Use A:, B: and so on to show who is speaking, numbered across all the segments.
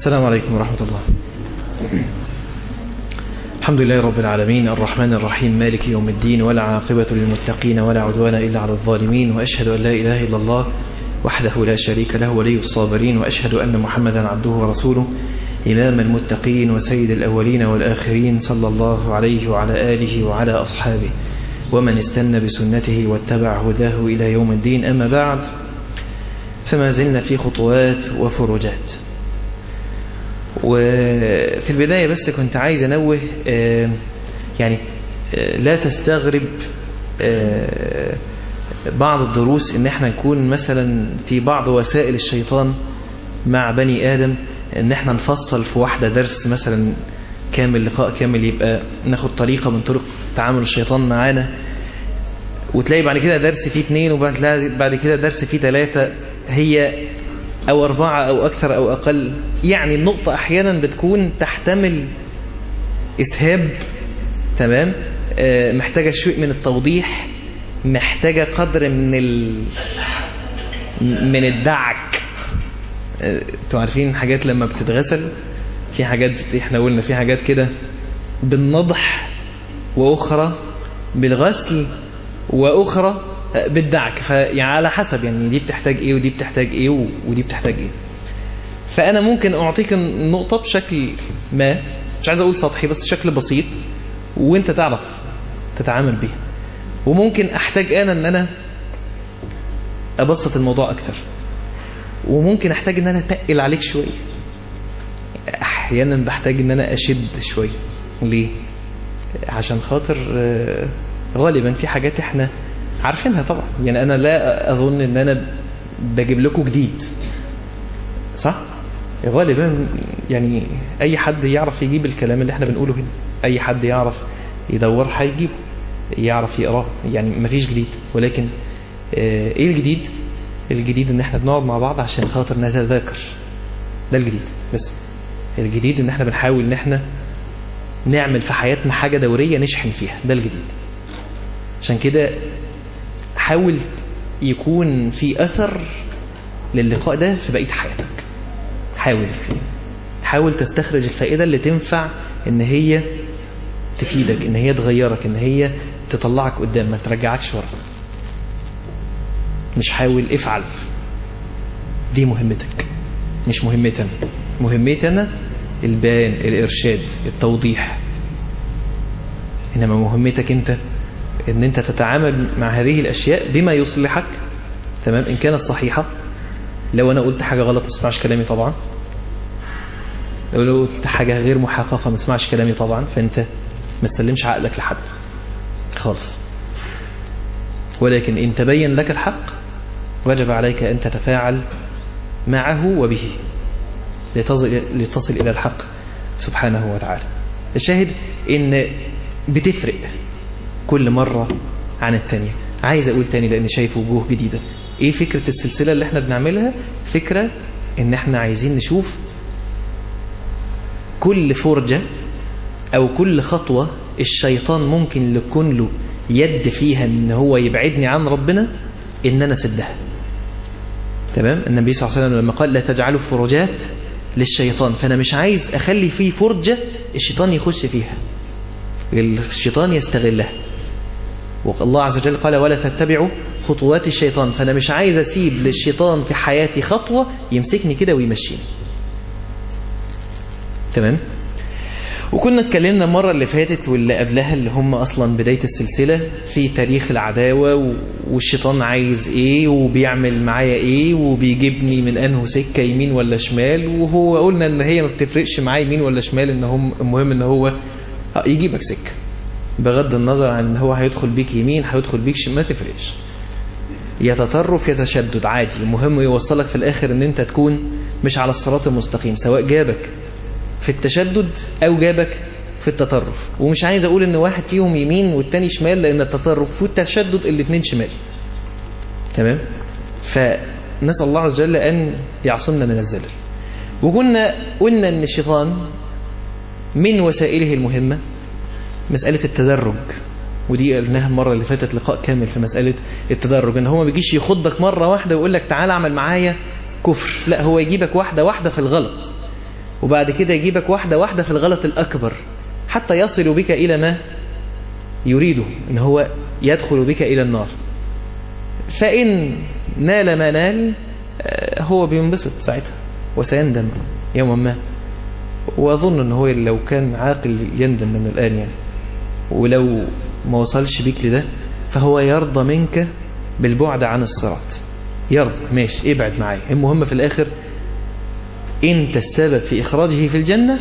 A: السلام عليكم ورحمة الله الحمد لله رب العالمين الرحمن الرحيم مالك يوم الدين ولا عاقبة للمتقين ولا عدوان إلا على الظالمين وأشهد أن لا إله إلا الله وحده لا شريك له ولي الصابرين وأشهد أن محمدا عبده ورسوله إمام المتقين وسيد الأولين والآخرين صلى الله عليه وعلى آله وعلى أصحابه ومن استنى بسنته واتبع هداه إلى يوم الدين أما بعد فما زلنا في خطوات وفروجات وفي البداية بس كنت عايز أنوه يعني لا تستغرب بعض الدروس ان احنا نكون مثلا في بعض وسائل الشيطان مع بني آدم ان احنا نفصل في واحدة درس مثلا كامل لقاء كامل يبقى ناخد طريقة من طرق تعامل الشيطان معانا وتلاقي بعد كده درس فيه اثنين وبعد كده درس فيه ثلاثة هي او اربعة او اكثر او اقل يعني النقطة احيانا بتكون تحتمل اسهاب تمام آه محتاجة شيء من التوضيح محتاجة قدر من ال... من الدعك انتوا عارفين حاجات لما بتتغسل في حاجات احنا قلنا في حاجات كده بالنضح واخرى بالغسل واخرى بالدعك فيعني على حسب يعني دي بتحتاج ايه ودي بتحتاج ايه ودي بتحتاج ايه فانا ممكن اعطيك النقطة بشكل ما مش عايز اقول سطحي بس شكل بسيط وانت تعرف تتعامل بيه وممكن احتاج انا ان انا ابسط الموضوع اكتر وممكن احتاج ان انا اتقل عليك شوية احيانا بحتاج ان انا اشد شوية ليه عشان خاطر غالبا في حاجات احنا عارفينها طبعا يعني انا لا اظن ان انا بجيب لكم جديد صح غالبا يعني اي حد يعرف يجيب الكلام اللي احنا بنقوله هنا اي حد يعرف يدور هيجيبه يعرف يقراه يعني مفيش جديد ولكن ايه الجديد الجديد ان احنا بنقعد مع بعض عشان خاطر نتذاكر ده الجديد بس الجديد ان احنا بنحاول ان احنا نعمل في حياتنا حاجة دورية نشحن فيها ده الجديد عشان كده حاول يكون في أثر للقاء ده في بقية حياتك حاول حاول تستخرج الفائدة اللي تنفع ان هي تفيدك ان هي تغيرك ان هي تطلعك قدام ما ترجعكش ورا مش حاول افعل دي مهمتك مش مهمتنا مهمتنا البيان الارشاد التوضيح انما مهمتك انت ان انت تتعامل مع هذه الاشياء بما يصلحك تمام ان كانت صحيحة لو انا قلت حاجة غلط ما تسمعش كلامي طبعا لو قلت حاجة غير محققة ما تسمعش كلامي طبعا فانت ما تسلمش عقلك لحد خالص ولكن إن تبين لك الحق وجب عليك أن تتفاعل معه وبه لتصل, لتصل إلى الحق سبحانه وتعالى الشاهد إن بتفرق كل مرة عن التانية عايز أقول تاني لأن شايف وجوه جديدة إيه فكرة السلسلة اللي احنا بنعملها فكرة إن احنا عايزين نشوف كل فرجة او كل خطوة الشيطان ممكن يكون له يد فيها ان هو يبعدني عن ربنا ان انا سدها تمام النبي صلى الله عليه وسلم لما قال لا تجعلوا فرجات للشيطان فانا مش عايز اخلي فيه فرجة الشيطان يخش فيها الشيطان يستغلها والله عز وجل قال ولا تتبعوا خطوات الشيطان فانا مش عايز اسيب للشيطان في حياتي خطوة يمسكني كده ويمشيني تمام وكنا اتكلمنا المرة اللي فاتت واللي قبلها اللي هم أصلا بداية السلسلة في تاريخ العداوة والشيطان عايز ايه وبيعمل معايا ايه وبيجيبني من انه سكة يمين ولا شمال وهو قلنا ان هي ما بتفرقش معاه يمين ولا شمال ان هم المهم ان هو يجيبك سكة بغض النظر عن ان هو هيدخل بيك يمين هيدخل بيك شمال ما تفرقش يتطرف يتشدد عادي المهم يوصلك في الاخر ان انت تكون مش على الصراط المستقيم سواء جابك في التشدد او جابك في التطرف ومش عايز اقول ان واحد فيهم يمين والتاني شمال لان التطرف والتشدد الاتنين شمال تمام فنسأل الله عز وجل ان يعصمنا من الزلل وقلنا قلنا ان الشيطان من وسائله المهمة مسألة التدرج ودي قلناها المرة اللي فاتت لقاء كامل في مسألة التدرج ان هو ما بيجيش يخضك مرة واحدة ويقول لك تعالى اعمل معايا كفر لا هو يجيبك واحدة واحدة في الغلط وبعد كده يجيبك واحدة واحدة في الغلط الأكبر حتى يصل بك إلى ما يريده إن هو يدخل بك إلى النار فإن نال ما نال هو بينبسط ساعتها وسيندم يوما ما وأظن أن هو لو كان عاقل يندم من الآن يعني ولو ما وصلش بيك لده فهو يرضى منك بالبعد عن الصراط يرضى ماشي ابعد معايا المهم في الآخر انت السبب في إخراجه في الجنة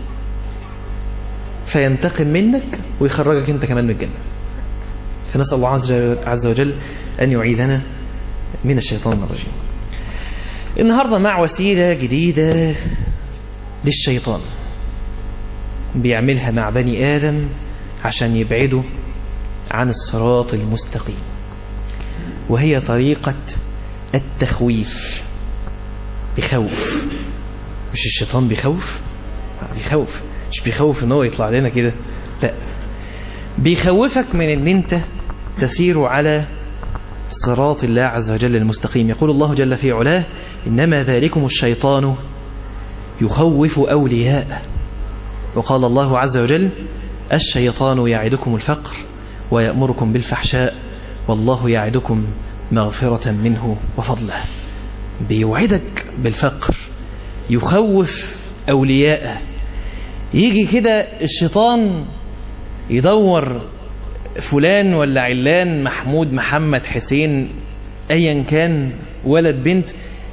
A: فينتقم منك ويخرجك انت كمان من الجنة فنسأل الله عز وجل أن يعيذنا من الشيطان الرجيم النهاردة مع وسيلة جديدة للشيطان بيعملها مع بني آدم عشان يبعدوا عن الصراط المستقيم وهي طريقة التخويف بخوف مش الشيطان بيخوف بيخوف مش بيخوف ان هو يطلع لنا كده لا بيخوفك من ان انت تسير على صراط الله عز وجل المستقيم يقول الله جل في علاه إنما ذلكم الشيطان يخوف أولياءه وقال الله عز وجل الشيطان يعدكم الفقر ويأمركم بالفحشاء والله يعدكم مغفرة منه وفضله بيوعدك بالفقر يخوف أولياءه يجي كده الشيطان يدور فلان ولا علان محمود محمد حسين ايا كان ولد بنت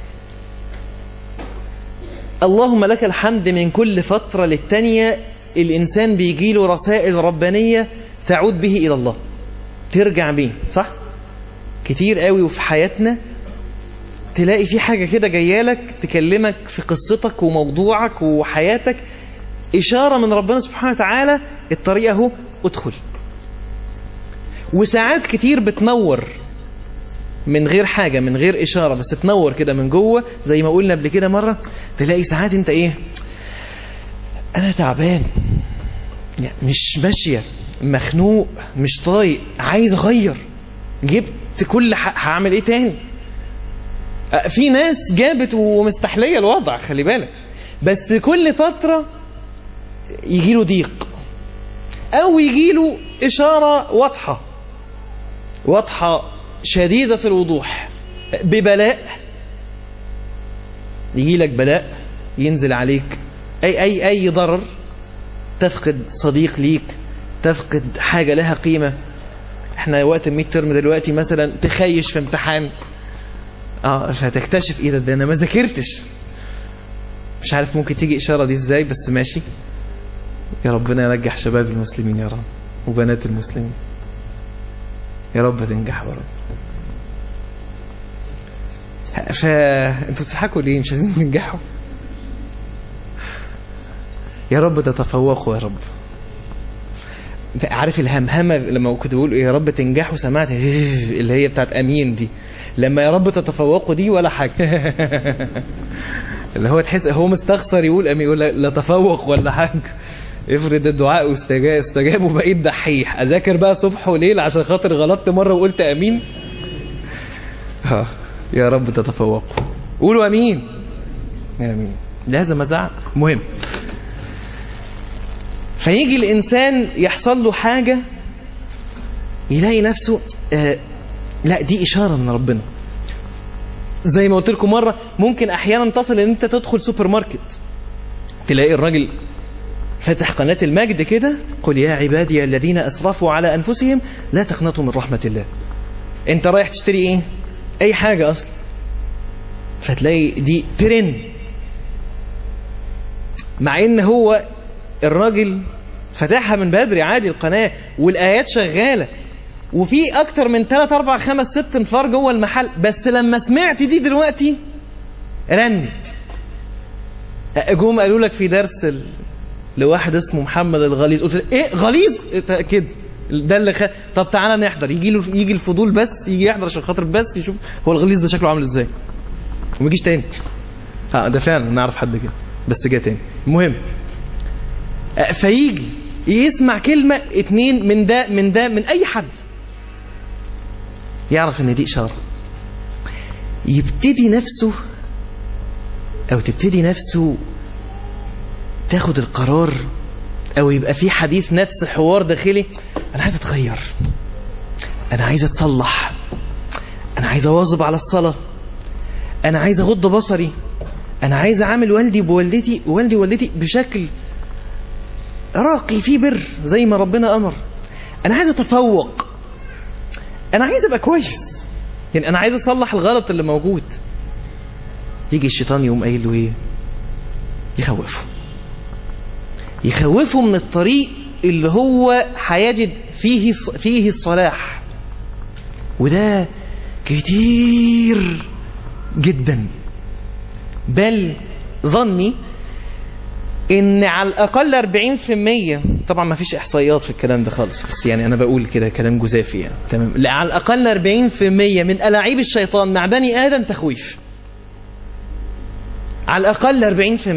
A: اللهم لك الحمد من كل فترة للتانية الإنسان بيجيله رسائل ربانية تعود به إلى الله ترجع بيه صح؟ كتير قوي وفي حياتنا تلاقي في حاجة كده جايالك تكلمك في قصتك وموضوعك وحياتك إشارة من ربنا سبحانه وتعالى الطريقة اهو ادخل وساعات كتير بتنور من غير حاجة من غير إشارة بس تنور كده من جوه زي ما قلنا قبل كده مرة تلاقي ساعات انت ايه انا تعبان يعني مش ماشية مخنوق مش طايق عايز اغير جبت كل هعمل ايه تاني في ناس جابت ومستحلية الوضع خلي بالك بس كل فترة يجيله ضيق او يجيله اشارة واضحة واضحة شديدة الوضوح ببلاء يجي لك بلاء ينزل عليك أي, أي, أي ضرر تفقد صديق ليك تفقد حاجة لها قيمة احنا وقت الميد ترم دلوقتي مثلا تخيش في امتحان اه فتكتشف ايه ده, ده انا ما ذاكرتش مش عارف ممكن تيجي اشارة دي ازاي بس ماشي يا ربنا ينجح شباب المسلمين يا رب وبنات المسلمين يا رب تنجحوا يا رب فانتوا بتضحكوا ليه مش عايزين تنجحوا يا رب تتفوقوا يا رب عارف الهمهمه لما كنت بقول يا رب تنجحوا سمعت اللي هي بتاعت امين دي لما يا رب تتفوقوا دي ولا حاجه اللي هو تحس هو مستخسر يقول امين يقول لا تفوق ولا حاجه افرض الدعاء واستجاب استجاب وبقيت دحيح اذاكر بقى صبح وليل عشان خاطر غلطت مره وقلت امين اه يا رب تتفوقوا قولوا امين امين لازم ازعق مهم فيجي الانسان يحصل له حاجه يلاقي نفسه آه لا دي اشاره من ربنا زي ما قلت لكم مره ممكن احيانا تصل ان انت تدخل سوبر ماركت تلاقي الراجل فتح قناة المجد كده قل يا عبادي الذين أسرفوا على أنفسهم لا تقنطوا من رحمة الله انت رايح تشتري ايه اي حاجة اصلا فتلاقي دي ترند مع ان هو الراجل فتحها من بدري عادي القناة والآيات شغالة وفي اكتر من 3 4 5 6 انفار جوه المحل بس لما سمعت دي دلوقتي رنت جم قالوا لك في درس ال... لواحد اسمه محمد الغليظ قلت ايه غليظ كده ده اللي خ... طب تعالى نحضر يجي له يجي الفضول بس يجي يحضر عشان خاطر بس يشوف هو الغليظ ده شكله عامل ازاي وما يجيش تاني اه ده فعلا نعرف حد كده بس جه تاني المهم فيجي يسمع كلمة اتنين من ده من ده من اي حد يعرف ان دي اشارة يبتدي نفسه او تبتدي نفسه تاخد القرار او يبقى في حديث نفس حوار داخلي انا عايز اتغير انا عايز اتصلح انا عايز اواظب على الصلاة انا عايز اغض بصري انا عايز اعامل والدي بوالدتي والدي ووالدتي بشكل راقي فيه بر زي ما ربنا امر انا عايز اتفوق انا عايز ابقى كويس يعني انا عايز اصلح الغلط اللي موجود يجي الشيطان يقوم قايل له ايه يخوفه يخوفه من الطريق اللي هو هيجد فيه فيه الصلاح وده كتير جدا بل ظني ان على الاقل 40% طبعا ما فيش احصائيات في الكلام ده خالص بس يعني انا بقول كده كلام جزافي يعني تمام لا على الاقل 40% من الاعيب الشيطان مع بني ادم تخويف على الاقل 40%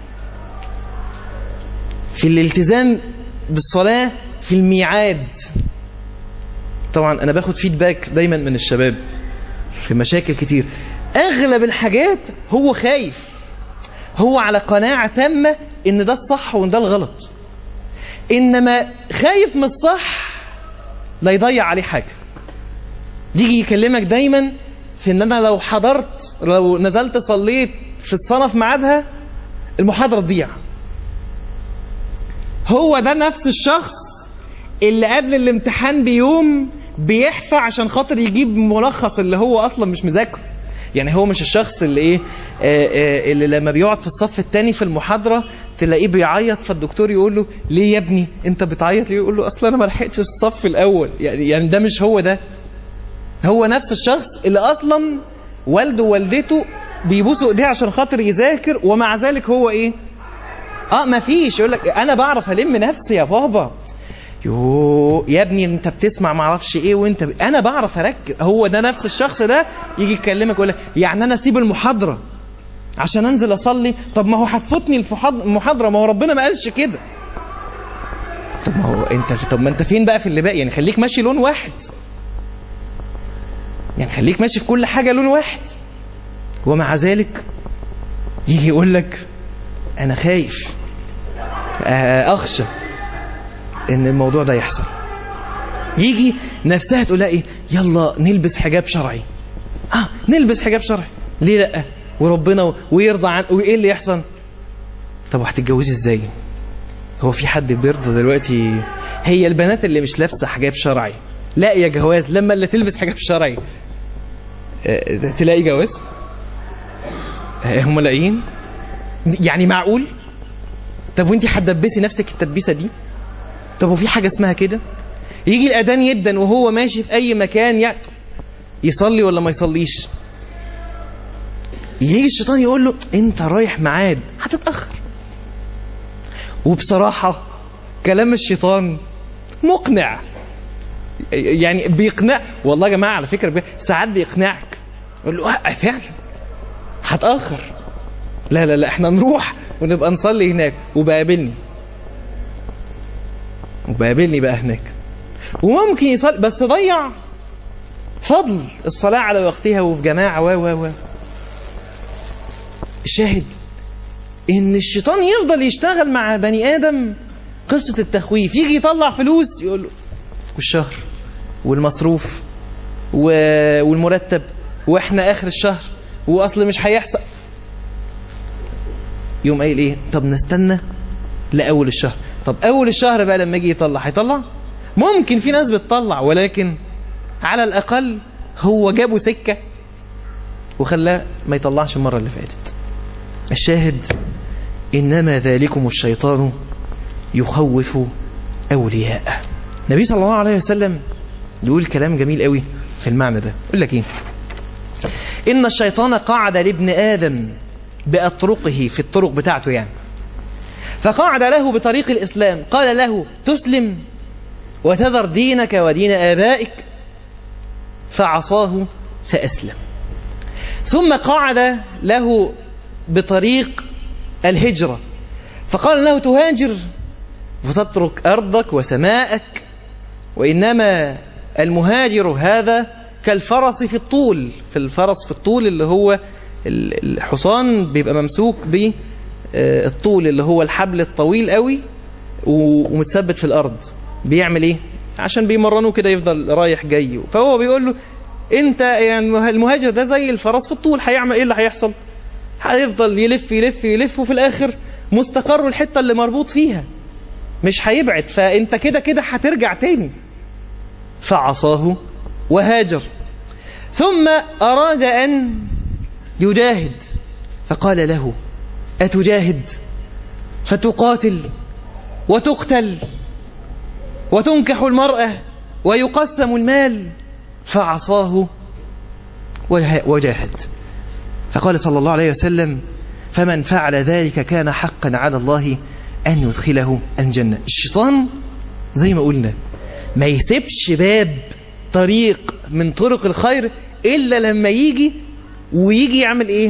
A: في الالتزام بالصلاه في الميعاد طبعا انا باخد فيدباك دايما من الشباب في مشاكل كتير اغلب الحاجات هو خايف هو على قناعة تامة ان ده الصح وان ده الغلط انما خايف من الصح لا يضيع عليه حاجة يجي يكلمك دايما في ان انا لو حضرت لو نزلت صليت في الصلاة في ميعادها المحاضرة تضيع هو ده نفس الشخص اللي قبل الامتحان بيوم بيحفى عشان خاطر يجيب ملخص اللي هو اصلا مش مذاكره يعني هو مش الشخص اللي ايه آه آه اللي لما بيقعد في الصف الثاني في المحاضره تلاقيه بيعيط فالدكتور يقول له ليه يا ابني انت بتعيط ليه يقول له اصلا انا ما لحقتش الصف الاول يعني يعني ده مش هو ده هو نفس الشخص اللي اصلا والده ووالدته بيبوسوا ايديه عشان خاطر يذاكر ومع ذلك هو ايه اه ما فيش يقول لك انا بعرف الم نفسي يا بابا يو يا ابني انت بتسمع ما اعرفش ايه وانت ب... انا بعرف اركز هو ده نفس الشخص ده يجي يكلمك يقول لك يعني انا اسيب المحاضره عشان انزل اصلي طب ما هو هتفوتني المحاضره ما هو ربنا ما قالش كده طب ما هو انت طب ما انت فين بقى في اللي باقي يعني خليك ماشي لون واحد يعني خليك ماشي في كل حاجه لون واحد ومع ذلك يجي يقول لك انا خايف اخشى ان الموضوع ده يحصل يجي نفسها تقول لها ايه يلا نلبس حجاب شرعي اه نلبس حجاب شرعي ليه لا وربنا ويرضى عن وايه اللي يحصل طب وهتتجوزي ازاي هو في حد بيرضى دلوقتي هي البنات اللي مش لابسه حجاب شرعي لا يا جواز لما اللي تلبس حجاب شرعي اه تلاقي جواز اه هم لاقيين يعني معقول طب وانت هتدبسي نفسك التدبيسه دي طب وفي حاجة اسمها كده يجي الأذان يبدأ وهو ماشي في أي مكان يعني يصلي ولا ما يصليش يجي الشيطان يقول له انت رايح معاد هتتأخر وبصراحة كلام الشيطان مقنع يعني بيقنع والله يا جماعة على فكرة ساعات بيقنعك يقول له اه فعلا هتأخر لا لا لا احنا نروح ونبقى نصلي هناك وبقابلني وبقابلني بقى هناك وممكن يصلي بس ضيع فضل الصلاة على وقتها وفي جماعة و و و الشاهد ان الشيطان يفضل يشتغل مع بني ادم قصة التخويف يجي يطلع فلوس يقول له والشهر والمصروف و... والمرتب واحنا اخر الشهر واصل مش هيحصل يوم قايل ايه طب نستنى لاول الشهر طب اول الشهر بقى لما يجي يطلع هيطلع ممكن في ناس بتطلع ولكن على الاقل هو جابه سكة وخلاه ما يطلعش المرة اللي فاتت الشاهد انما ذلكم الشيطان يخوف اولياءه النبي صلى الله عليه وسلم يقول كلام جميل قوي في المعنى ده يقول لك ايه ان الشيطان قعد لابن ادم باطرقه في الطرق بتاعته يعني فقعد له بطريق الإسلام قال له تسلم وتذر دينك ودين آبائك فعصاه فأسلم ثم قعد له بطريق الهجرة فقال له تهاجر وتترك أرضك وسماءك وإنما المهاجر هذا كالفرس في الطول في الفرس في الطول اللي هو الحصان بيبقى ممسوك ب آه، الطول اللي هو الحبل الطويل قوي و- ومتثبت في الارض بيعمل ايه عشان بيمرنوه كده يفضل رايح جاي فهو بيقول له انت يعني المهاجر ده زي الفرس في الطول هيعمل ايه اللي هيحصل هيفضل يلف يلف يلف وفي الاخر مستقر الحته اللي مربوط فيها مش هيبعد فانت كده كده هترجع تاني فعصاه وهاجر ثم اراد ان يجاهد فقال له اتجاهد فتقاتل وتقتل وتنكح المراه ويقسم المال فعصاه وجه- وجاهد فقال صلى الله عليه وسلم فمن فعل ذلك كان حقا على الله أن يدخله الجنة الشيطان زي ما قلنا ما يسيبش باب طريق من طرق الخير إلا لما يجي ويجي يعمل إيه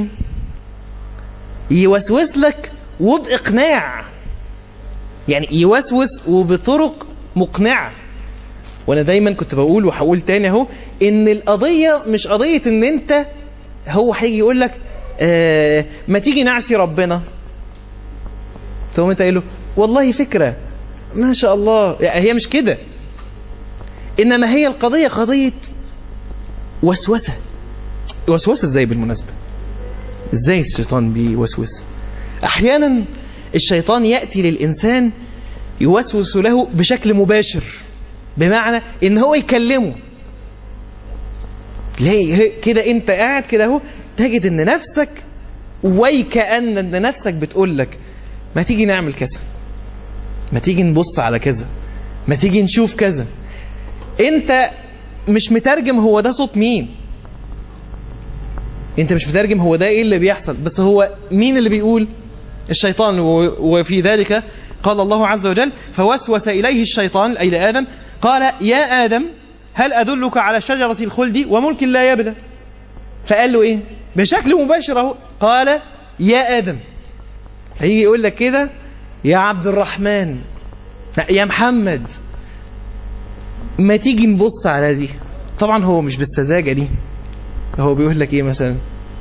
A: يوسوس لك وبإقناع يعني يوسوس وبطرق مقنعة وانا دايما كنت بقول وهقول تاني اهو ان القضية مش قضية ان انت هو هيجي يقول لك آه ما تيجي نعصي ربنا تقوم انت قايل له والله فكرة ما شاء الله يعني هي مش كده انما هي القضية قضية وسوسة وسوسة ازاي بالمناسبة ازاي الشيطان بيوسوس احيانا الشيطان يأتي للإنسان يوسوس له بشكل مباشر بمعنى ان هو يكلمه تلاقي كده انت قاعد كده اهو تجد ان نفسك ويكأن ان نفسك بتقول لك ما تيجي نعمل كذا ما تيجي نبص على كذا ما تيجي نشوف كذا انت مش مترجم هو ده صوت مين انت مش مترجم هو ده ايه اللي بيحصل بس هو مين اللي بيقول الشيطان و- وفي ذلك قال الله عز وجل فوسوس إليه الشيطان أي لآدم قال يا آدم هل أدلك على شجرة الخلد وملك لا يبلى فقال له إيه بشكل مباشر اهو قال يا آدم هيجي يقول لك كده يا عبد الرحمن يا محمد ما تيجي نبص على دي طبعا هو مش بالسذاجة دي هو بيقول لك ايه مثلا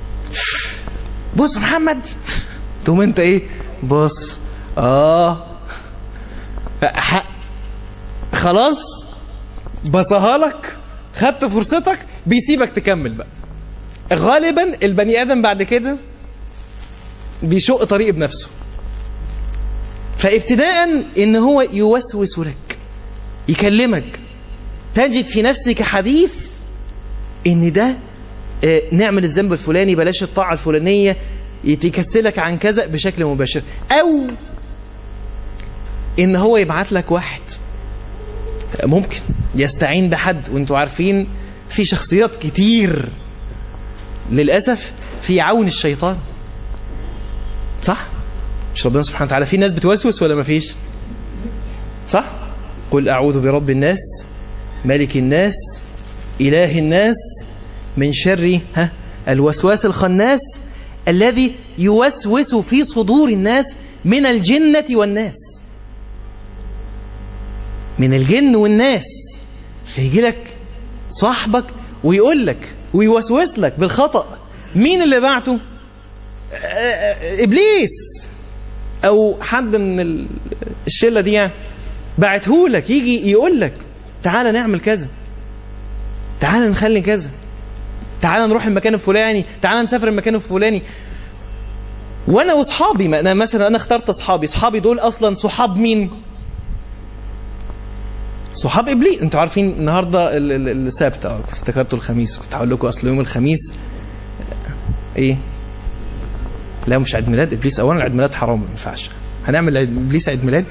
A: بص محمد تقوم انت ايه بص اه ح- خلاص بصها لك خدت فرصتك بيسيبك تكمل بقى غالبا البني ادم بعد كده بيشق طريق بنفسه فابتداء ان هو يوسوس لك يكلمك تجد في نفسك حديث ان ده آه، نعمل الذنب الفلاني بلاش الطاعة الفلانية يتكسلك عن كذا بشكل مباشر او ان هو يبعت لك واحد ممكن يستعين بحد وانتوا عارفين في شخصيات كتير للأسف في عون الشيطان صح مش ربنا سبحانه وتعالى في ناس بتوسوس ولا ما فيش صح قل أعوذ برب الناس ملك الناس إله الناس من شر ها الوسواس الخناس الذي يوسوس في صدور الناس من الجنة والناس من الجن والناس فيجي لك صاحبك ويقول لك ويوسوس لك بالخطأ مين اللي بعته آه، آه، إبليس أو حد من ال- الشلة دي يعني بعتهولك يجي يقول لك تعالى نعمل كذا تعالى نخلي كذا تعالى نروح المكان الفلاني تعالى نسافر المكان الفلاني وانا واصحابي ما انا مثلا انا اخترت اصحابي اصحابي دول اصلا صحاب مين صحاب ابليس انتوا عارفين النهارده ال- ال- السبت اه افتكرتوا الخميس كنت هقول لكم اصل يوم الخميس ايه لا مش عيد ميلاد ابليس اولا عيد ميلاد حرام ما ينفعش هنعمل عيد ابليس عيد ميلاد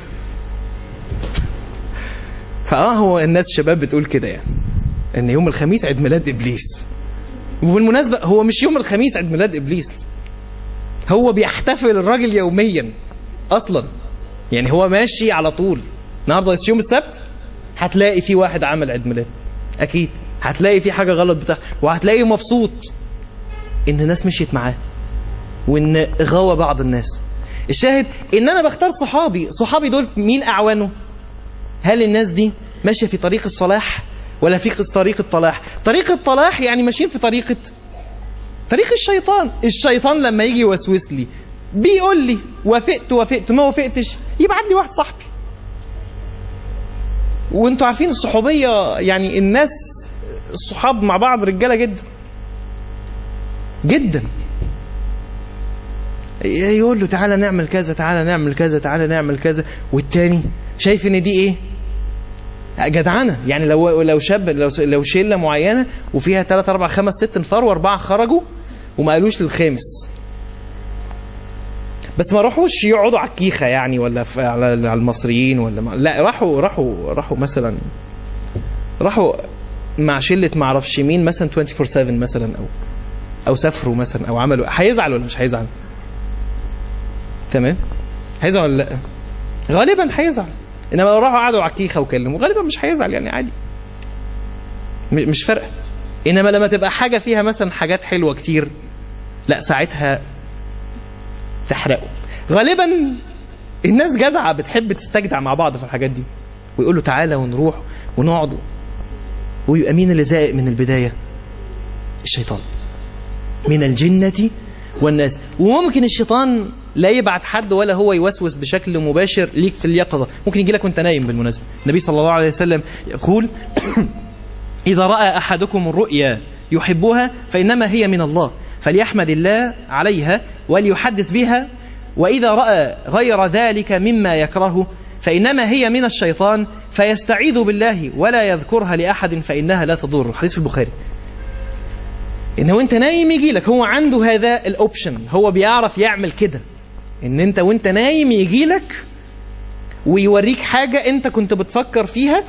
A: فاه هو الناس شباب بتقول كده يعني ان يوم الخميس عيد ميلاد ابليس وبالمناسبه هو مش يوم الخميس عيد ميلاد ابليس هو بيحتفل الراجل يوميا اصلا يعني هو ماشي على طول النهارده يوم السبت هتلاقي في واحد عمل عيد ميلاد اكيد هتلاقي في حاجه غلط بتاع وهتلاقيه مبسوط ان الناس مشيت معاه وان غوى بعض الناس الشاهد ان انا بختار صحابي صحابي دول مين اعوانه هل الناس دي ماشيه في طريق الصلاح ولا في طريق الطلاح طريق الطلاح يعني ماشيين في طريقه طريق الشيطان الشيطان لما يجي يوسوس لي بيقول لي وافقت وافقت ما وافقتش يبعت لي واحد صاحبي وانتوا عارفين الصحوبيه يعني الناس الصحاب مع بعض رجاله جدا جدا يقول له تعالى نعمل كذا تعالى نعمل كذا تعالى نعمل كذا والتاني شايف ان دي ايه جدعنه يعني لو لو شاب لو لو شله معينه وفيها 3 4 5 6 انفروا واربعه خرجوا وما قالوش للخامس بس ما راحوش يقعدوا على الكيخه يعني ولا في على على المصريين ولا ما لا راحوا راحوا راحوا مثلا راحوا مع شله ما اعرفش مين مثلا 24 7 مثلا او او سافروا مثلا او عملوا هيزعل ولا مش هيزعل تمام هيزعل ولا لا غالبا هيزعل انما لو راحوا قعدوا على الكيخه وكلموا غالبا مش هيزعل يعني عادي م- مش فارقه انما لما تبقى حاجه فيها مثلا حاجات حلوه كتير لا ساعتها تحرقه غالبا الناس جدعه بتحب تستجدع مع بعض في الحاجات دي ويقول له تعالى ونروح ونقعد ويبقى مين اللي زائق من البدايه الشيطان من الجنه والناس وممكن الشيطان لا يبعت حد ولا هو يوسوس بشكل مباشر ليك في اليقظة ممكن يجي لك وانت نايم بالمناسبة النبي صلى الله عليه وسلم يقول إذا رأى أحدكم الرؤيا يحبها فإنما هي من الله فليحمد الله عليها وليحدث بها وإذا رأى غير ذلك مما يكره فإنما هي من الشيطان فيستعيذ بالله ولا يذكرها لأحد فإنها لا تضر حديث في البخاري ان هو انت نايم يجي لك هو عنده هذا الاوبشن هو بيعرف يعمل كده ان انت وانت نايم يجي لك ويوريك حاجة انت كنت بتفكر فيها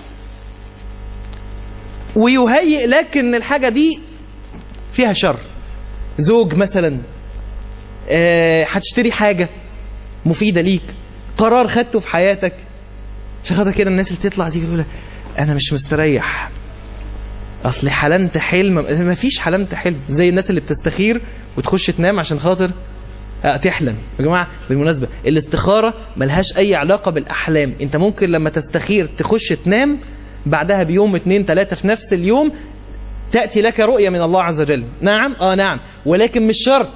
A: ويهيئ لك ان الحاجة دي فيها شر زوج مثلا آه، هتشتري حاجة مفيدة ليك قرار خدته في حياتك عشان خاطر كده الناس اللي تطلع تيجي تقول انا مش مستريح اصل حلمت حلم ما فيش حلمت حلم زي الناس اللي بتستخير وتخش تنام عشان خاطر آه، تحلم يا جماعه بالمناسبه الاستخاره ملهاش اي علاقه بالاحلام انت ممكن لما تستخير تخش تنام بعدها بيوم اتنين تلاتة في نفس اليوم تأتي لك رؤية من الله عز وجل نعم اه نعم ولكن مش شرط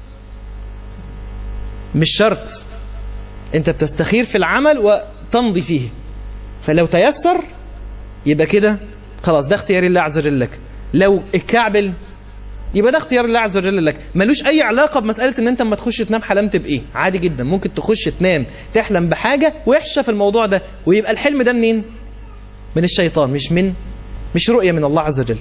A: مش شرط انت بتستخير في العمل وتمضي فيه فلو تيسر يبقى كده خلاص ده اختيار الله عز وجل لك لو الكعبل يبقى ده اختيار الله عز وجل لك ملوش اي علاقه بمساله ان انت اما تخش تنام حلمت بايه عادي جدا ممكن تخش تنام تحلم بحاجه وحشه في الموضوع ده ويبقى الحلم ده منين من الشيطان مش من مش رؤيه من الله عز وجل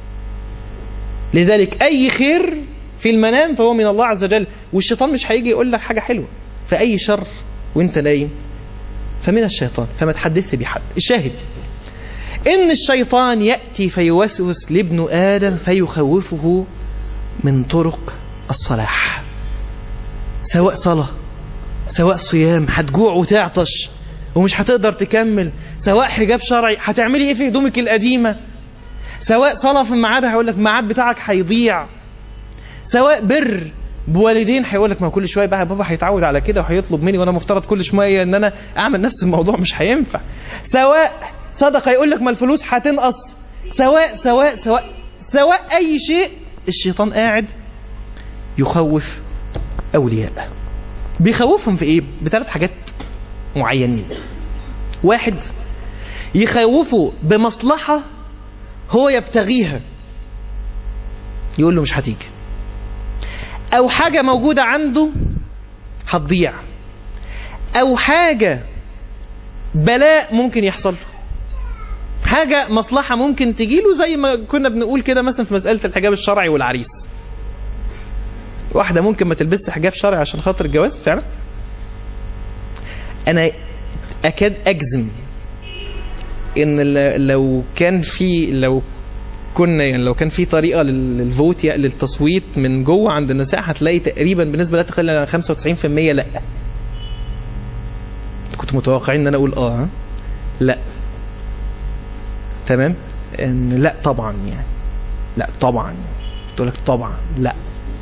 A: لذلك اي خير في المنام فهو من الله عز وجل والشيطان مش هيجي يقول لك حاجه حلوه فاي شر وانت نايم فمن الشيطان فما تحدثش بحد الشاهد إن الشيطان يأتي فيوسوس لابن آدم فيخوفه من طرق الصلاح سواء صلاة سواء صيام هتجوع وتعطش ومش هتقدر تكمل سواء حجاب شرعي هتعملي ايه في هدومك القديمة سواء صلاة في ميعادها هيقول لك الميعاد بتاعك هيضيع سواء بر بوالدين هيقول لك ما كل شويه بقى بابا هيتعود على كده وهيطلب مني وانا مفترض كل شويه ان انا اعمل نفس الموضوع مش هينفع سواء صدقه يقول لك ما الفلوس هتنقص سواء سواء سواء سواء اي شيء الشيطان قاعد يخوف اولياء بيخوفهم في ايه بثلاث حاجات معينين واحد يخوفه بمصلحه هو يبتغيها يقول له مش هتيجي او حاجة موجودة عنده هتضيع او حاجة بلاء ممكن يحصل له حاجة مصلحة ممكن تجيله زي ما كنا بنقول كده مثلا في مسألة الحجاب الشرعي والعريس واحدة ممكن ما تلبسش حجاب شرعي عشان خاطر الجواز فعلا انا اكاد اجزم ان ل- لو كان في لو كنا يعني لو كان في طريقه لل- للفوت يعني للتصويت من جوه عند النساء هتلاقي تقريبا بنسبه لا تقل عن 95% لا كنت متوقعين ان انا اقول اه ها؟ لا تمام ان لا طبعا يعني لا طبعا تقول لك طبعا لا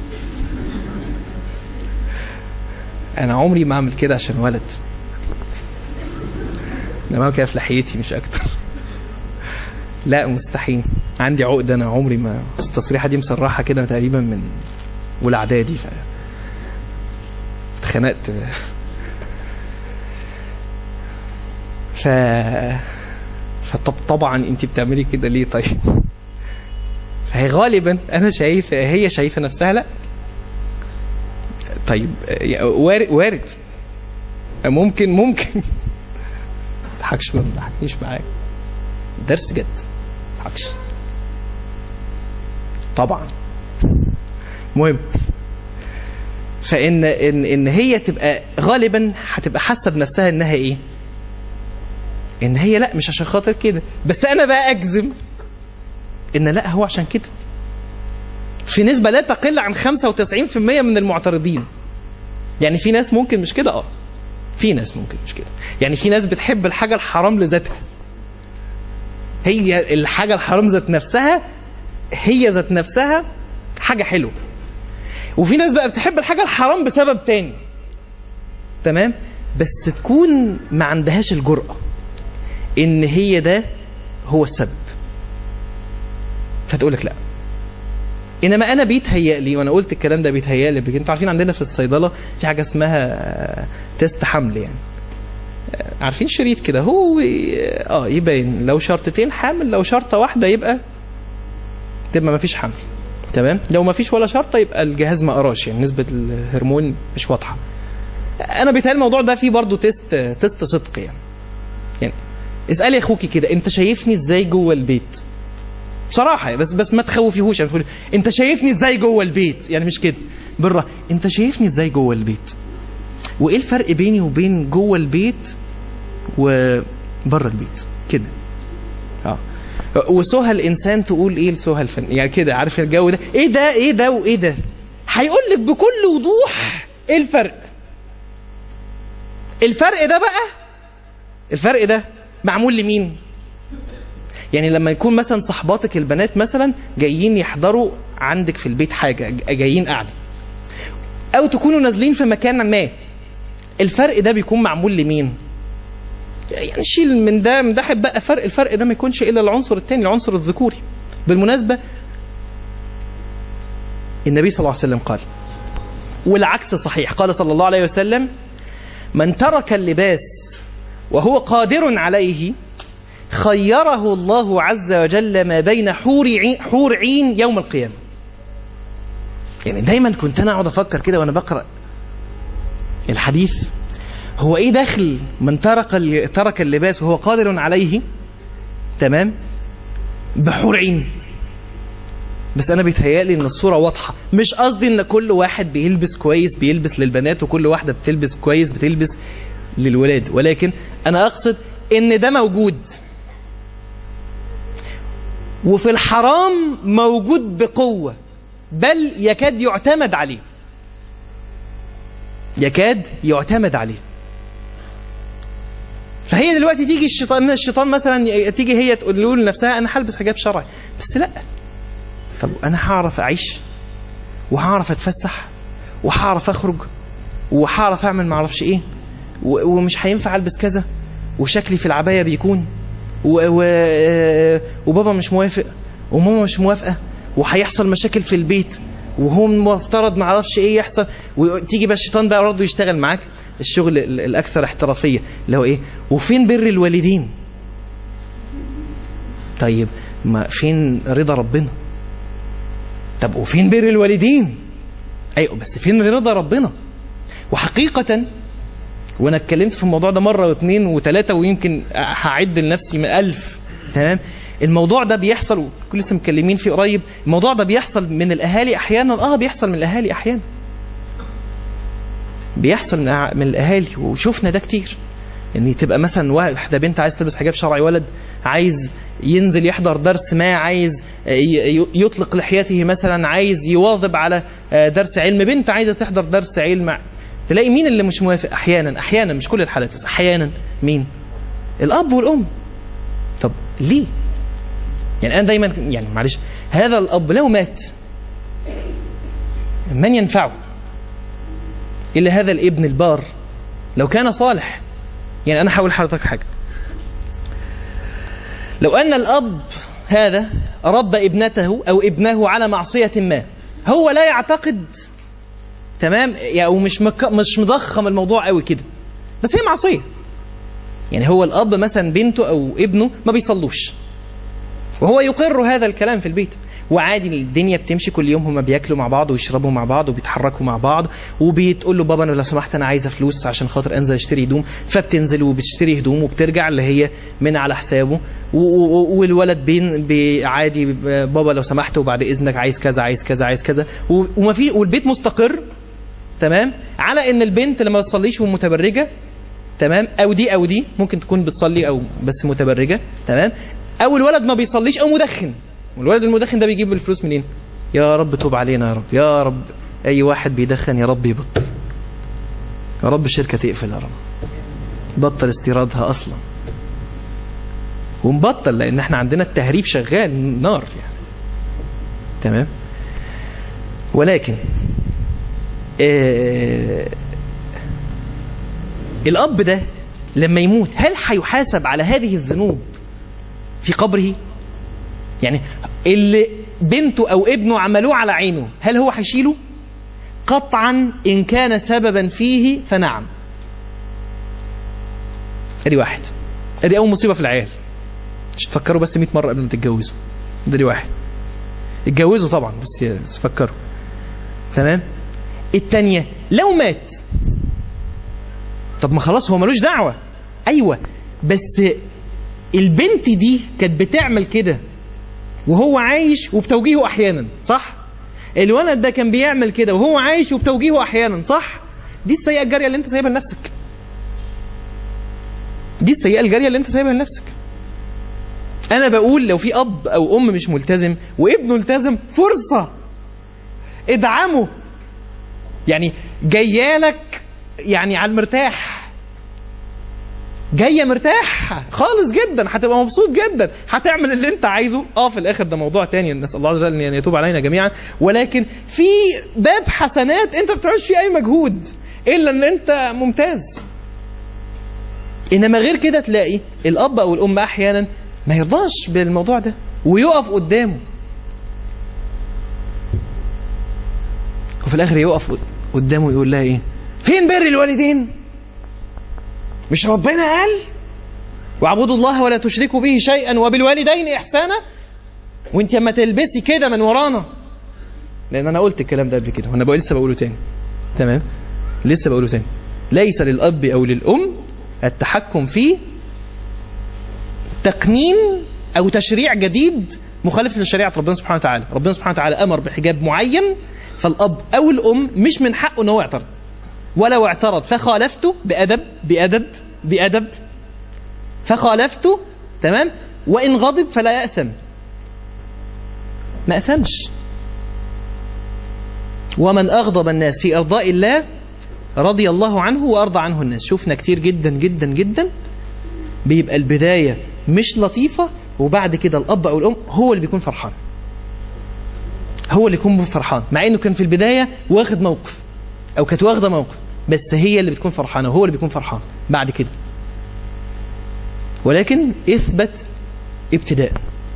A: انا عمري ما اعمل كده عشان ولد انا بعمل كده في لحيتي مش اكتر لا مستحيل عندي عقدة انا عمري ما التصريحة دي مسرحة كده تقريبا من اولى اعدادي ف اتخنقت ف فطب طبعا انت بتعملي كده ليه طيب فهي غالبا انا شايف هي شايفه نفسها لا طيب وارد وارد ممكن ممكن تضحكش ما تضحكنيش معاك درس جد تضحكش طبعا مهم فان ان ان هي تبقى غالبا هتبقى حاسه بنفسها انها ايه ان هي لا مش عشان خاطر كده بس انا بقى اجزم ان لا هو عشان كده في نسبه لا تقل عن 95% من المعترضين يعني في ناس ممكن مش كده اه في ناس ممكن مش كده يعني في ناس بتحب الحاجه الحرام لذاتها هي الحاجه الحرام ذات نفسها هي ذات نفسها حاجه حلوه وفي ناس بقى بتحب الحاجه الحرام بسبب تاني تمام بس تكون ما عندهاش الجرأة ان هي ده هو السبب فتقول لك لا انما انا بيتهيأ لي وانا قلت الكلام ده بيتهيأ لي انتوا عارفين عندنا في الصيدله في حاجه اسمها تيست حمل يعني عارفين شريط كده هو اه يبين لو شرطتين حامل لو شرطه واحده يبقى تبقى ما فيش حمل تمام لو ما فيش ولا شرطه يبقى الجهاز ما قراش يعني نسبه الهرمون مش واضحه انا بيتهيألي الموضوع ده فيه برضه تيست تيست صدق يعني يعني اسالي اخوكي كده انت شايفني ازاي جوه البيت بصراحه بس بس ما تخوفيهوش يعني انت شايفني ازاي جوه البيت يعني مش كده بالراحه انت شايفني ازاي جوه البيت وايه الفرق بيني وبين جوه البيت وبره البيت كده اه وسهى الانسان تقول ايه لسهى الفن يعني كده عارف الجو ده ايه ده ايه ده وايه ده هيقول لك بكل وضوح ايه الفرق الفرق ده بقى الفرق ده معمول لمين يعني لما يكون مثلا صحباتك البنات مثلا جايين يحضروا عندك في البيت حاجة جايين قاعدة او تكونوا نازلين في مكان ما الفرق ده بيكون معمول لمين يعني شيل من ده من ده بقى فرق الفرق ده ما يكونش الا العنصر الثاني العنصر الذكوري بالمناسبة النبي صلى الله عليه وسلم قال والعكس صحيح قال صلى الله عليه وسلم من ترك اللباس وهو قادر عليه خيره الله عز وجل ما بين حور عين, حور عين يوم القيامة يعني دايما كنت انا اقعد افكر كده وانا بقرا الحديث هو ايه دخل من ترك ترك اللباس وهو قادر عليه تمام بحور عين بس انا بيتهيألي ان الصوره واضحه مش قصدي ان كل واحد بيلبس كويس بيلبس للبنات وكل واحده بتلبس كويس بتلبس للولاد ولكن انا اقصد ان ده موجود وفي الحرام موجود بقوة بل يكاد يعتمد عليه يكاد يعتمد عليه فهي دلوقتي تيجي الشيطان الشيطان مثلا تيجي هي تقول لنفسها انا هلبس حجاب شرعي بس لا طب انا هعرف اعيش وهعرف اتفسح وهعرف اخرج وهعرف اعمل معرفش ايه ومش هينفع البس كذا وشكلي في العبايه بيكون و... و... وبابا مش موافق وماما مش موافقه وهيحصل مشاكل في البيت وهو مفترض ما اعرفش ايه يحصل وتيجي بقى الشيطان بقى برضه يشتغل معاك الشغل الاكثر احترافيه اللي هو ايه وفين بر الوالدين طيب ما فين رضا ربنا طب وفين بر الوالدين ايوه بس فين رضا ربنا وحقيقه وانا اتكلمت في الموضوع ده مره واثنين وثلاثه ويمكن هعد لنفسي من ألف تمام الموضوع ده بيحصل كل لسه متكلمين فيه قريب الموضوع ده بيحصل من الاهالي احيانا اه بيحصل من الاهالي احيانا بيحصل من الاهالي وشفنا ده كتير ان يعني تبقى مثلا واحده بنت عايز تلبس حجاب شرعي ولد عايز ينزل يحضر درس ما عايز يطلق لحيته مثلا عايز يواظب على درس علم بنت عايزه تحضر درس علم تلاقي مين اللي مش موافق احيانا احيانا مش كل الحالات بس احيانا مين الاب والام طب ليه يعني انا دايما يعني معلش هذا الاب لو مات من ينفعه الا هذا الابن البار لو كان صالح يعني انا هقول لحضرتك حاجه لو ان الاب هذا ربى ابنته او ابنه على معصيه ما هو لا يعتقد تمام يعني ومش مك... مش مضخم الموضوع قوي كده بس هي معصيه يعني هو الاب مثلا بنته او ابنه ما بيصلوش وهو يقر هذا الكلام في البيت وعادي الدنيا بتمشي كل يوم هما بياكلوا مع بعض ويشربوا مع بعض وبيتحركوا مع بعض وبتقول له بابا انا لو سمحت انا عايزه فلوس عشان خاطر انزل اشتري هدوم فبتنزل وبتشتري هدوم وبترجع اللي هي من على حسابه و- و- والولد بين بي- عادي بابا لو سمحت وبعد اذنك عايز كذا عايز كذا عايز كذا و- وما في والبيت مستقر تمام على ان البنت لما تصليش ومتبرجه تمام او دي او دي ممكن تكون بتصلي او بس متبرجه تمام او الولد ما بيصليش او مدخن والولد المدخن ده بيجيب الفلوس منين يا رب توب علينا يا رب يا رب اي واحد بيدخن يا رب يبطل يا رب الشركه تقفل يا رب بطل استيرادها اصلا ونبطل لان احنا عندنا التهريب شغال نار يعني تمام ولكن آه الاب ده لما يموت هل هيحاسب على هذه الذنوب في قبره يعني اللي بنته او ابنه عملوه على عينه هل هو هيشيله قطعا ان كان سببا فيه فنعم ادي واحد ادي اول مصيبه في العيال مش تفكروا بس 100 مره قبل ما تتجوزوا ده دي واحد اتجوزوا طبعا بس بس فكروا تمام التانية لو مات طب ما خلاص هو ملوش دعوة ايوه بس البنت دي كانت بتعمل كده وهو عايش وبتوجيهه احيانا صح الولد ده كان بيعمل كده وهو عايش وبتوجيهه احيانا صح دي السيئه الجاريه اللي انت سايبها لنفسك دي السيئه الجاريه اللي انت سايبها لنفسك انا بقول لو في اب او ام مش ملتزم وابنه التزم فرصه ادعمه يعني جايالك يعني على المرتاح جايه مرتاح خالص جدا هتبقى مبسوط جدا هتعمل اللي انت عايزه اه في الاخر ده موضوع تاني نسال الله عز وجل ان يتوب علينا جميعا ولكن في باب حسنات انت ما بتعملش فيه اي مجهود الا ان انت ممتاز انما غير كده تلاقي الاب او الام احيانا ما يرضاش بالموضوع ده ويقف قدامه وفي الاخر يقف قدامه يقول لها ايه فين بر الوالدين مش ربنا قال واعبدوا الله ولا تشركوا به شيئا وبالوالدين احسانا وانت اما تلبسي كده من ورانا لان انا قلت الكلام ده قبل كده وانا بقول لسه بقوله تاني تمام لسه بقوله تاني ليس للاب او للام التحكم في تقنين او تشريع جديد مخالف لشريعه ربنا سبحانه وتعالى ربنا سبحانه وتعالى امر بحجاب معين فالاب او الام مش من حقه ان هو يعترض ولو اعترض فخالفته بأدب بأدب بأدب فخالفته تمام وإن غضب فلا يأثم ما أثمش ومن أغضب الناس في إرضاء الله رضي الله عنه وأرضى عنه الناس شفنا كتير جدا جدا جدا بيبقى البداية مش لطيفة وبعد كده الأب أو الأم هو اللي بيكون فرحان هو اللي يكون فرحان مع انه كان في البداية واخد موقف او كانت واخده موقف بس هي اللي بتكون فرحانه وهو اللي بيكون فرحان بعد كده ولكن اثبت ابتداء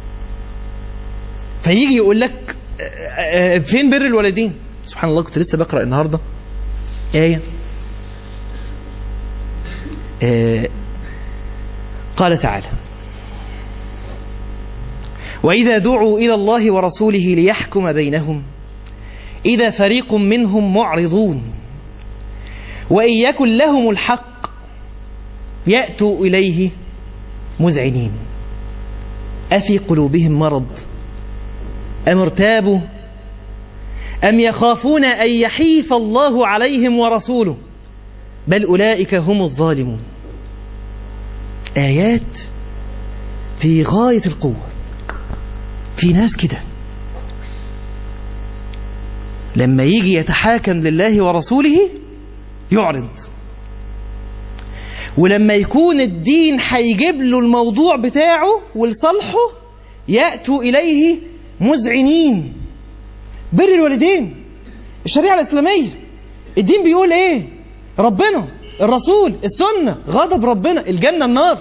A: فيجي يقول لك فين بر الوالدين سبحان الله كنت لسه بقرا النهارده ايه آه قال تعالى واذا دعوا الى الله ورسوله ليحكم بينهم إذا فريق منهم معرضون وإن يكن لهم الحق يأتوا إليه مذعنين أفي قلوبهم مرض أم ارتابوا أم يخافون أن يحيف الله عليهم ورسوله بل أولئك هم الظالمون آيات في غاية القوة في ناس كده لما يجي يتحاكم لله ورسوله يعرض ولما يكون الدين هيجيب له الموضوع بتاعه ولصالحه يأتوا إليه مذعنين بر الوالدين الشريعة الإسلامية الدين بيقول إيه ربنا الرسول السنة غضب ربنا الجنة النار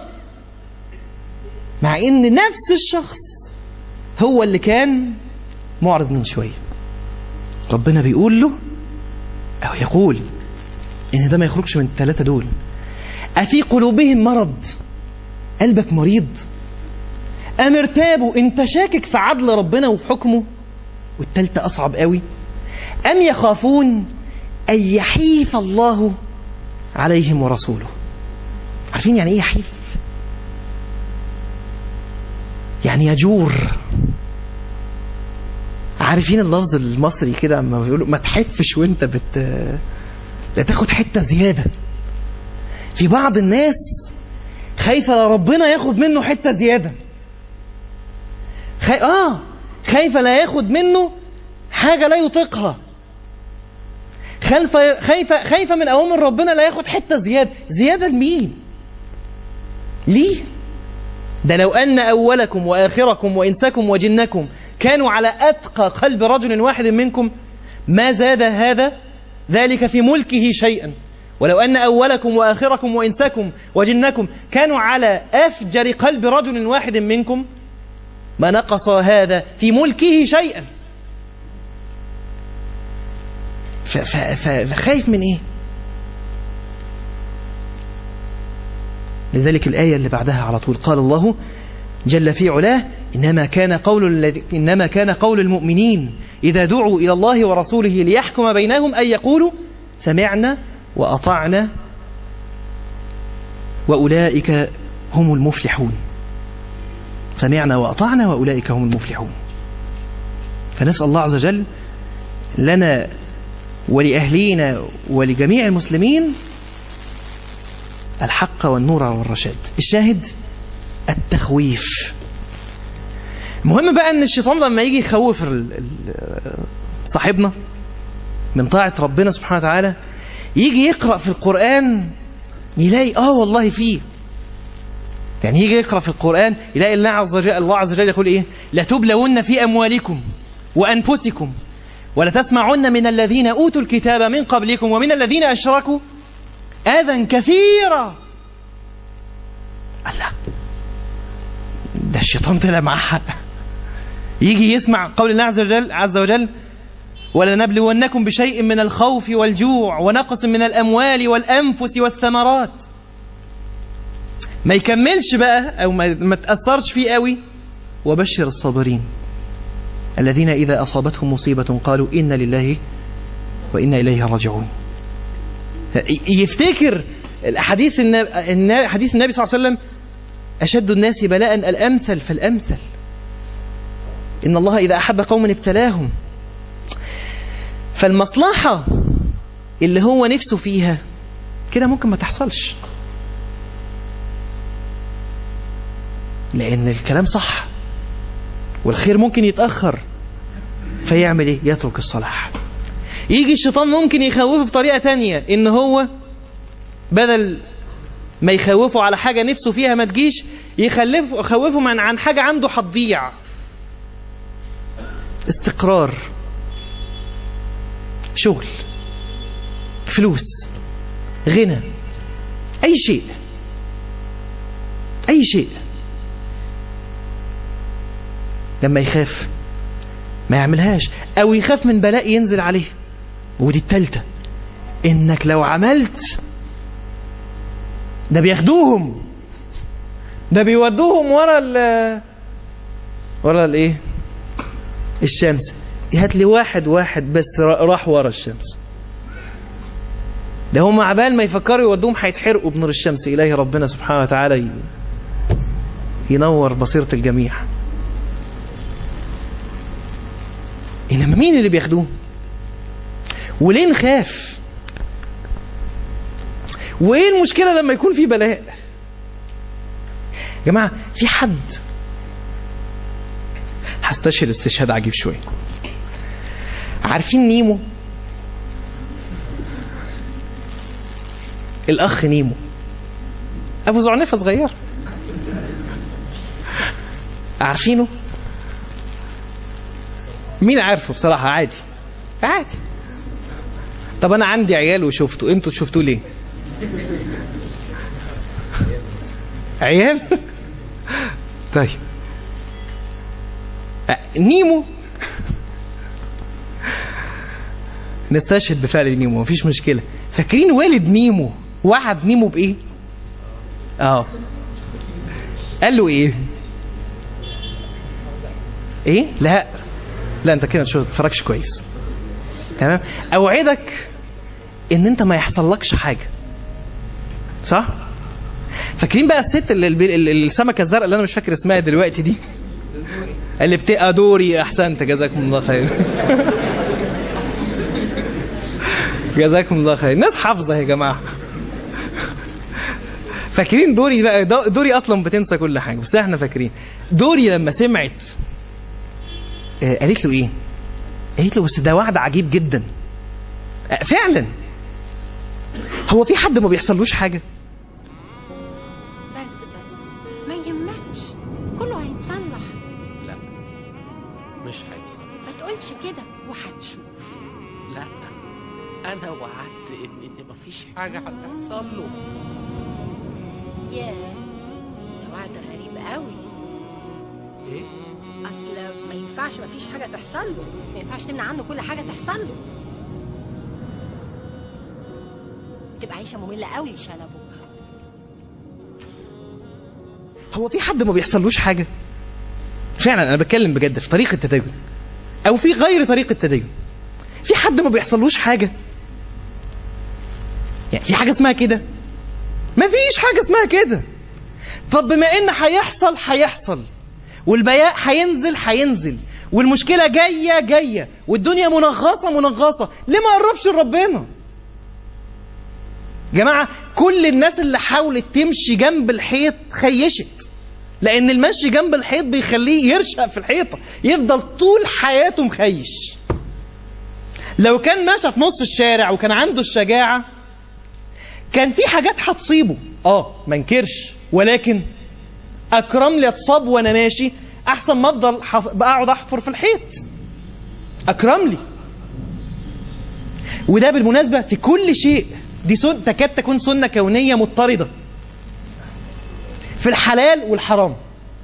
A: مع إن نفس الشخص هو اللي كان معرض من شويه ربنا بيقول له أو يقول إن ده ما يخرجش من الثلاثة دول أفي قلوبهم مرض
B: قلبك مريض أم ارتابوا انت شاكك في عدل ربنا وفي حكمه والتالتة أصعب قوي أم يخافون أن يحيف الله عليهم ورسوله عارفين يعني ايه يحيف يعني يجور عارفين اللفظ المصري كده اما بيقولوا ما تحفش وانت بت لا تاخد حته زياده في بعض الناس خايفه لا ربنا ياخد منه حته زياده خي... اه خايفه لا ياخد منه حاجه لا يطيقها خايفه خايفه خايفه من اوامر ربنا لا ياخد حته زياده زياده لمين ليه ده لو أن أولكم وآخركم وإنسكم وجنكم كانوا على أتقى قلب رجل واحد منكم ما زاد هذا ذلك في ملكه شيئا ولو أن أولكم وآخركم وإنسكم وجنكم كانوا على أفجر قلب رجل واحد منكم ما نقص هذا في ملكه شيئا فخايف من إيه لذلك الآية اللي بعدها على طول قال الله جل في علاه إنما كان قول الذي إنما كان قول المؤمنين إذا دعوا إلى الله ورسوله ليحكم بينهم أن يقولوا سمعنا وأطعنا وأولئك هم المفلحون سمعنا وأطعنا وأولئك هم المفلحون فنسأل الله عز وجل لنا ولأهلينا ولجميع المسلمين الحق والنور والرشاد الشاهد التخويف المهم بقى ان الشيطان لما يجي يخوف ال- ال- صاحبنا من طاعة ربنا سبحانه وتعالى يجي يقرأ في القرآن يلاقي اه والله فيه يعني يجي يقرأ في القرآن يلاقي الله عز وجل الله عز وجل يقول ايه لتبلون في أموالكم وأنفسكم ولتسمعن من الذين أوتوا الكتاب من قبلكم ومن الذين أشركوا أذى كثيرا الله ده الشيطان طلع معاه حق يجي يسمع قول الله عز وجل عز وجل ولنبلونكم بشيء من الخوف والجوع ونقص من الأموال والأنفس والثمرات ما يكملش بقى أو ما, ما تأثرش فيه قوي وبشر الصابرين الذين إذا أصابتهم مصيبة قالوا إنا لله وإنا إليه راجعون يفتكر حديث النبي حديث النبي صلى الله عليه وسلم أشد الناس بلاء الأمثل فالأمثل إن الله إذا أحب قوما ابتلاهم فالمصلحة اللي هو نفسه فيها كده ممكن ما تحصلش لأن الكلام صح والخير ممكن يتأخر فيعمل إيه؟ يترك الصلاح يجي الشيطان ممكن يخوفه بطريقة تانية إن هو بدل ما يخوفه على حاجة نفسه فيها ما تجيش يخلفه يخوفه من عن حاجة عنده هتضيع استقرار شغل فلوس غنى أي شيء أي شيء لما يخاف ما يعملهاش أو يخاف من بلاء ينزل عليه ودي التالتة إنك لو عملت ده بياخدوهم ده بيودوهم ورا ال ورا الايه الشمس هات لي واحد واحد بس راح ورا الشمس ده هم عبال ما يفكروا يودوهم هيتحرقوا بنور الشمس إلهي ربنا سبحانه وتعالى ينور بصيرة الجميع إنما مين اللي بياخدوه وليه نخاف وايه المشكلة لما يكون في بلاء يا جماعة في حد هستشهد استشهاد عجيب شوية عارفين نيمو الأخ نيمو أبو زعنفة صغير عارفينه مين عارفه بصراحة عادي عادي طب أنا عندي عيال وشفته أنتوا شفتوه ليه عيال طيب نيمو نستشهد بفعل نيمو مفيش مشكلة فاكرين والد نيمو وعد نيمو بإيه اه قال له ايه ايه لا لا انت كده مش بتتفرجش كويس تمام اوعدك ان انت ما يحصلكش حاجه صح فاكرين بقى الست اللي اللي- اللي- السمكه الزرقاء اللي انا مش فاكر اسمها دلوقتي دي اللي بتبقى دوري احسنت جزاكم الله خير جزاكم الله خير ناس حافظه يا جماعه فاكرين دوري بقى دو- دوري اصلا بتنسى كل حاجه بس احنا فاكرين دوري لما سمعت آه، قالت له ايه قالت له بس ده وعد عجيب جدا آه، فعلا هو في حد ما بيحصلوش حاجه
C: بس بس ما يهمكش كله هيتصلح
D: لا مش هيحصل
C: ما تقولش كده وهتشوف
D: لا انا وعدت ان ان مفيش حاجه هتحصل له
C: ياه ده وعد غريب قوي
D: ايه
C: اصل ما ينفعش ما فيش حاجه تحصل له ما ينفعش تمنع عنه كل حاجه تحصل له تبقى عيشه ممله قوي شنبه
B: هو في حد ما بيحصلوش حاجه فعلا انا بتكلم بجد في طريقه التدين او في غير طريقه التدين في حد ما بيحصلوش حاجه يعني في حاجه اسمها كده ما فيش حاجه اسمها كده طب بما ان هيحصل هيحصل والبياء هينزل هينزل والمشكله جايه جايه والدنيا منغصه منغصه ليه ما قربش لربنا جماعه كل الناس اللي حاولت تمشي جنب الحيط خيشت لان المشي جنب الحيط بيخليه يرشق في الحيطه يفضل طول حياته مخيش لو كان ماشي في نص الشارع وكان عنده الشجاعه كان في حاجات هتصيبه اه ما انكرش ولكن اكرم لي اتصاب وانا ماشي احسن ما افضل حف... بقعد احفر في الحيط اكرم لي وده بالمناسبه في كل شيء دي سن... تكاد تكون سنه كونيه مضطرده في الحلال والحرام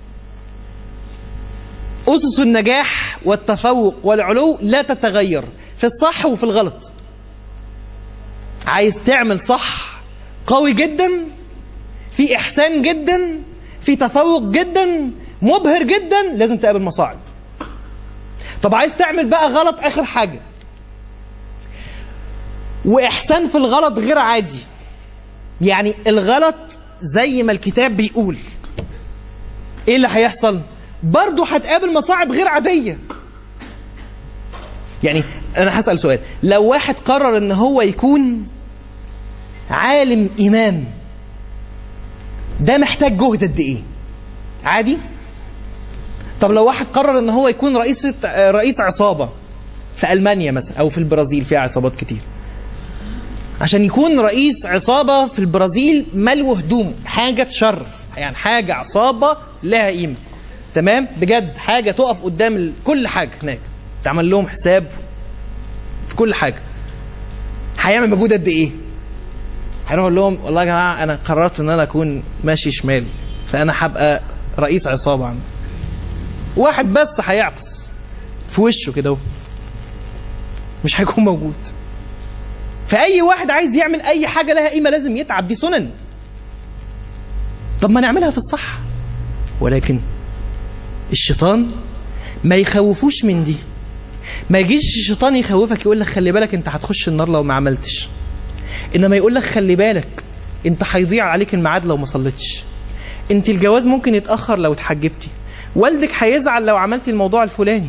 B: أسس النجاح والتفوق والعلو لا تتغير في الصح وفي الغلط عايز تعمل صح قوي جدا في إحسان جدا في تفوق جدا مبهر جدا لازم تقابل مصاعب طب عايز تعمل بقى غلط آخر حاجة وإحسان في الغلط غير عادي يعني الغلط زي ما الكتاب بيقول ايه اللي هيحصل برضه هتقابل مصاعب غير عادية يعني انا هسأل سؤال لو واحد قرر ان هو يكون عالم امام ده محتاج جهد قد ايه عادي طب لو واحد قرر ان هو يكون رئيس رئيس عصابة في المانيا مثلا او في البرازيل فيها عصابات كتير عشان يكون رئيس عصابة في البرازيل ملو هدوم حاجة تشرف يعني حاجة عصابة لها قيمة تمام بجد حاجة تقف قدام ال- كل حاجة هناك تعمل لهم حساب في كل حاجة هيعمل مجهود قد ايه هيروح يقول لهم والله يا جماعة انا قررت ان انا اكون ماشي شمال فانا هبقى رئيس عصابة عندي واحد بس هيعطس في وشه كده اهو. مش هيكون موجود فأي واحد عايز يعمل أي حاجة لها قيمة لازم يتعب دي سنن طب ما نعملها في الصح ولكن الشيطان ما يخوفوش من دي ما يجيش الشيطان يخوفك يقول لك خلي بالك انت هتخش النار لو ما عملتش انما يقول لك خلي بالك انت هيضيع عليك الميعاد لو ما صليتش انت الجواز ممكن يتاخر لو اتحجبتي والدك هيزعل لو عملتي الموضوع الفلاني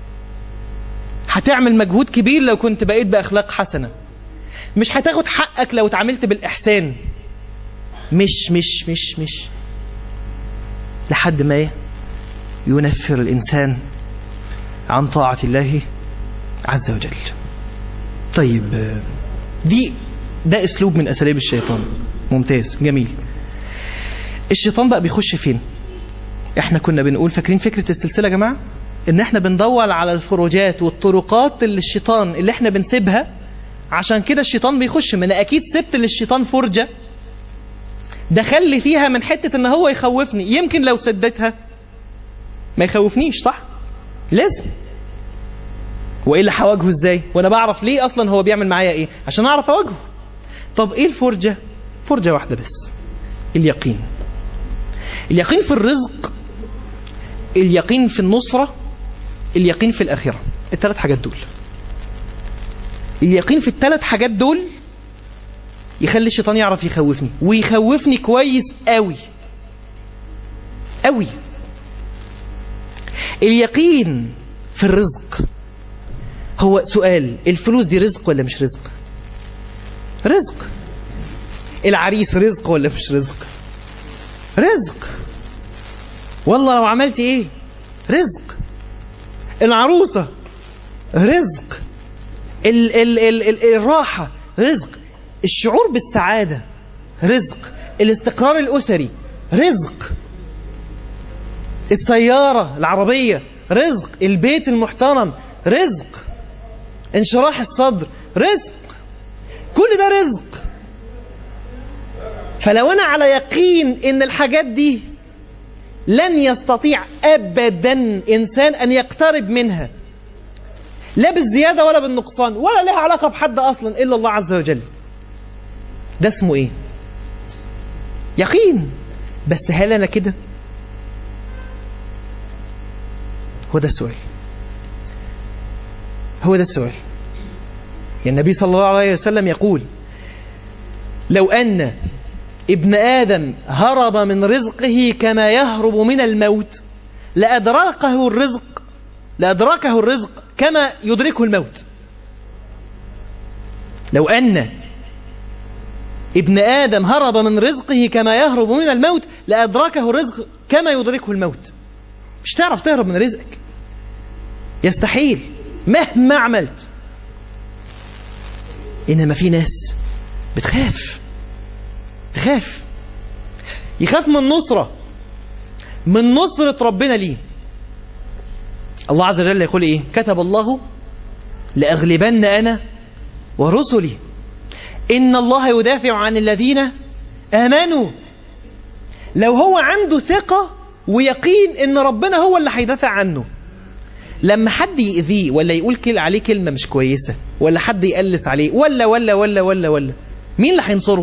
B: هتعمل مجهود كبير لو كنت بقيت باخلاق حسنه مش هتاخد حقك لو اتعاملت بالإحسان مش مش مش مش لحد ما إيه؟ ينفر الإنسان عن طاعة الله عز وجل طيب آه، دي ده أسلوب من أساليب الشيطان ممتاز جميل الشيطان بقى بيخش فين احنا كنا بنقول فاكرين فكرة السلسلة يا جماعة ان احنا بندور على الفروجات والطرقات اللي الشيطان اللي احنا بنسيبها عشان كده الشيطان بيخش ما انا اكيد سبت للشيطان فرجة دخل لي فيها من حتة ان هو يخوفني يمكن لو سدتها ما يخوفنيش صح لازم والا هواجهه ازاي وانا بعرف ليه اصلا هو بيعمل معايا ايه عشان اعرف اواجهه طب ايه الفرجة فرجة واحدة بس اليقين اليقين في الرزق اليقين في النصرة اليقين في الآخرة الثلاث حاجات دول اليقين في الثلاث حاجات دول يخلي الشيطان يعرف يخوفني ويخوفني كويس قوي قوي اليقين في الرزق هو سؤال الفلوس دي رزق ولا مش رزق رزق العريس رزق ولا مش رزق رزق والله لو عملت ايه رزق العروسة رزق ال ال ال ال الراحة رزق الشعور بالسعادة رزق الاستقرار الأسري رزق السيارة العربية رزق البيت المحترم رزق انشراح الصدر رزق كل ده رزق فلو انا على يقين ان الحاجات دي لن يستطيع ابدا انسان ان يقترب منها لا بالزياده ولا بالنقصان ولا لها علاقه بحد اصلا الا الله عز وجل ده اسمه ايه يقين بس هل انا كده هو ده السؤال هو ده السؤال يعني النبي صلى الله عليه وسلم يقول لو أن ابن آدم هرب من رزقه كما يهرب من الموت لأدركه الرزق لأدركه الرزق كما يدركه الموت لو أن ابن آدم هرب من رزقه كما يهرب من الموت لأدركه الرزق كما يدركه الموت مش تعرف تهرب من رزقك يستحيل مهما عملت إنما في ناس بتخاف تخاف يخاف من النصرة من نصرة ربنا ليه الله عز وجل يقول إيه كتب الله لأغلبن أنا ورسلي إن الله يدافع عن الذين آمنوا لو هو عنده ثقة ويقين إن ربنا هو اللي هيدافع عنه لما حد يأذيه ولا يقول كل عليه كلمة مش كويسة ولا حد يقلس عليه ولا ولا ولا ولا ولا مين اللي هينصره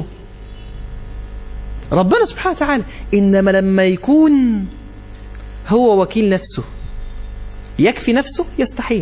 B: ربنا سبحانه وتعالى إنما لما يكون هو وكيل نفسه يكفي نفسه يستحيل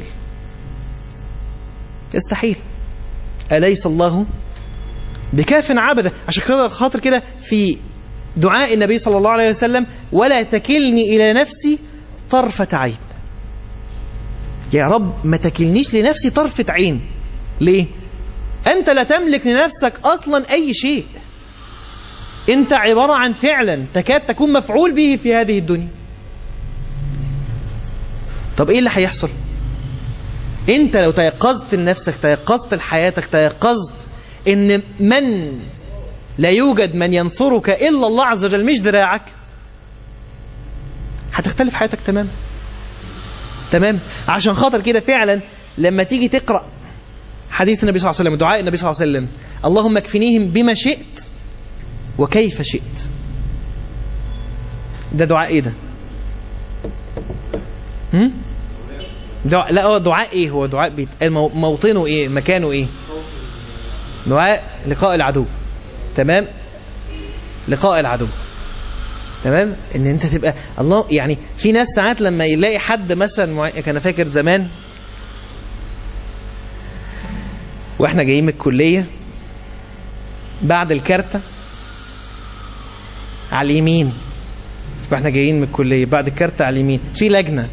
B: يستحيل أليس الله بكاف عبده عشان كده خاطر كده في دعاء النبي صلى الله عليه وسلم ولا تكلني إلى نفسي طرفة عين يا رب ما تكلنيش لنفسي طرفة عين ليه أنت لا تملك لنفسك أصلا أي شيء أنت عبارة عن فعلا تكاد تكون مفعول به في هذه الدنيا طب إيه اللي هيحصل أنت لو تيقظت لنفسك تيقظت لحياتك تيقظت إن من لا يوجد من ينصرك إلا الله عز وجل مش دراعك هتختلف حياتك تماما تمام عشان خاطر كده فعلا لما تيجي تقرأ حديث النبي صلى الله عليه وسلم دعاء النبي صلى الله عليه وسلم اللهم اكفنيهم بما شئت وكيف شئت ده دعاء ايه ده هم؟ دعاء لا هو دعاء ايه هو دعاء بيت مو- موطنه ايه مكانه ايه دعاء لقاء العدو تمام لقاء العدو تمام ان انت تبقى الله يعني في ناس ساعات لما يلاقي حد مثلا معين كان فاكر زمان واحنا جايين من الكليه بعد الكارتة على اليمين واحنا جايين من الكليه بعد الكارتة على اليمين في لجنه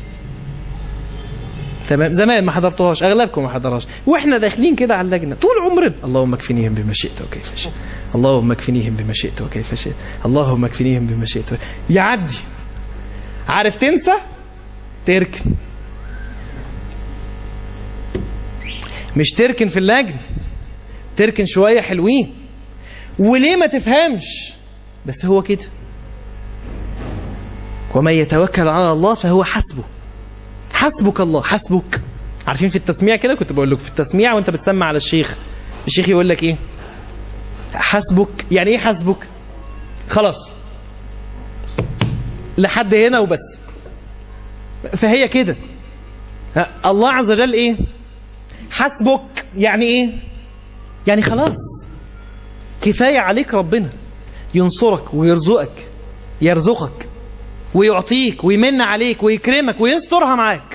B: تمام زمان ما حضرتوهاش اغلبكم ما حضرهاش واحنا داخلين كده على اللجنه طول عمرنا اللهم اكفنيهم بما شئت وكيف شئت اللهم اكفنيهم بما شئت وكيف شئت اللهم اكفنيهم بما شئت يعدي عارف تنسى تركن مش تركن في اللجنه تركن شويه حلوين وليه ما تفهمش بس هو كده ومن يتوكل على الله فهو حسبه حسبك الله حسبك عارفين في التسميع كده كنت بقول لكم في التسميع وانت بتسمع على الشيخ الشيخ يقول لك ايه حسبك يعني ايه حسبك خلاص لحد هنا وبس فهي كده ها، الله عز وجل ايه حسبك يعني ايه يعني خلاص كفاية عليك ربنا ينصرك ويرزقك يرزقك ويعطيك ويمن عليك ويكرمك ويسترها معاك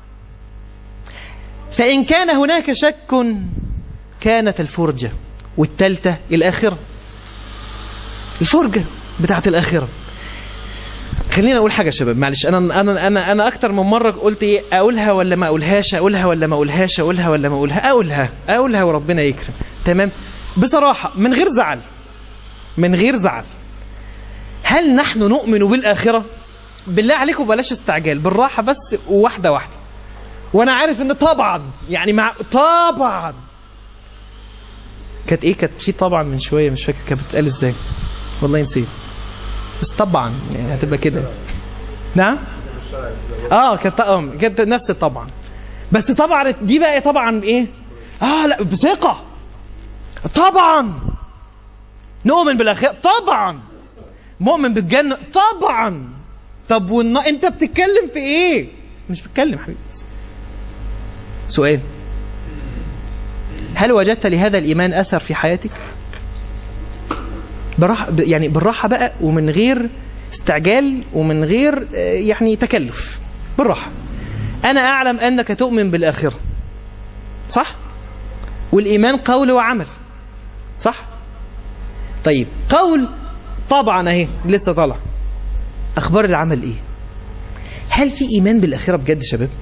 B: فإن كان هناك شك كانت الفرجة والتالتة الآخرة الفرجة بتاعت الآخرة خلينا اقول حاجه يا شباب معلش انا انا انا انا اكتر من مره قلت ايه اقولها ولا ما اقولهاش اقولها ولا ما اقولهاش اقولها ولا ما اقولها اقولها اقولها وربنا يكرم تمام بصراحه من غير زعل من غير زعل هل نحن نؤمن بالاخره بالله عليكم بلاش استعجال بالراحه بس واحده واحده وانا عارف ان طبعا يعني مع طبعا كانت ايه كانت في طبعا من شويه مش فاكر كانت بتتقال ازاي والله نسيت بس طبعا يعني هتبقى كده نعم اه كانت آه، كانت نفس طبعا بس طبعا دي بقى طبعا ايه اه لا بثقه طبعا نؤمن بالاخره طبعا مؤمن بالجنه طبعا طب والن... انت بتتكلم في ايه مش بتكلم حبيبي سؤال هل وجدت لهذا الايمان اثر في حياتك براحة يعني بالراحة بقى ومن غير استعجال ومن غير آه، يعني تكلف بالراحة أنا أعلم أنك تؤمن بالآخرة صح؟ والإيمان قول وعمل صح؟ طيب قول طبعا أهي لسه طالع أخبار العمل إيه؟ هل في إيمان بالآخرة بجد يا شباب؟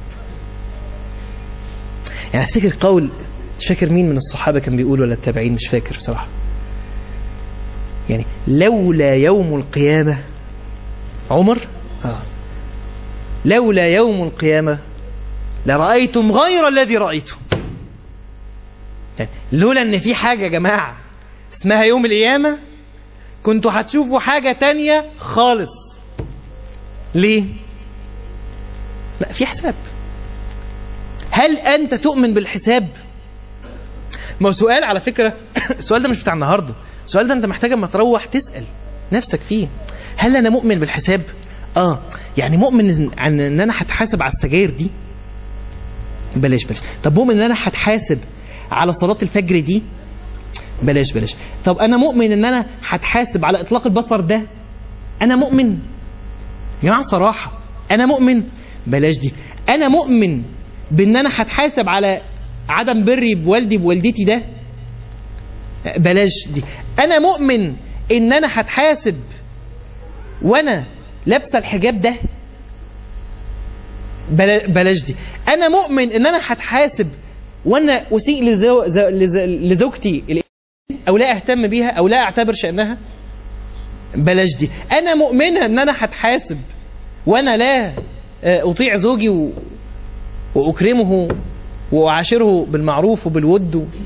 B: يعني أفتكر قول مش فاكر مين من الصحابة كان بيقول ولا التابعين مش فاكر بصراحة يعني لولا يوم القيامة عمر آه. لولا يوم القيامة لرأيتم غير الذي رأيته يعني لولا ان في حاجة يا جماعة اسمها يوم القيامة كنتوا هتشوفوا حاجة تانية خالص ليه لا في حساب هل انت تؤمن بالحساب ما هو سؤال على فكرة السؤال ده مش بتاع النهاردة السؤال ده انت محتاج اما تروح تسأل نفسك فيه هل انا مؤمن بالحساب اه يعني مؤمن إن- عن ان انا هتحاسب على السجاير دي بلاش بلاش طب مؤمن ان انا هتحاسب على صلاة الفجر دي بلاش بلاش طب انا مؤمن ان انا هتحاسب على اطلاق البصر ده انا مؤمن يا جماعه صراحه انا مؤمن بلاش دي انا مؤمن بان انا هتحاسب على عدم بري بوالدي بوالدتي ده بلاش دي انا مؤمن ان انا هتحاسب وانا لابسه الحجاب ده بلا- بلاش دي انا مؤمن ان انا هتحاسب وانا اسيء لزو... ز- لز- لزوجتي ال- او لا اهتم بيها او لا اعتبر شانها بلاش دي انا مؤمنه ان انا هتحاسب وانا لا آه، اطيع زوجي و... واكرمه واعاشره بالمعروف وبالود و...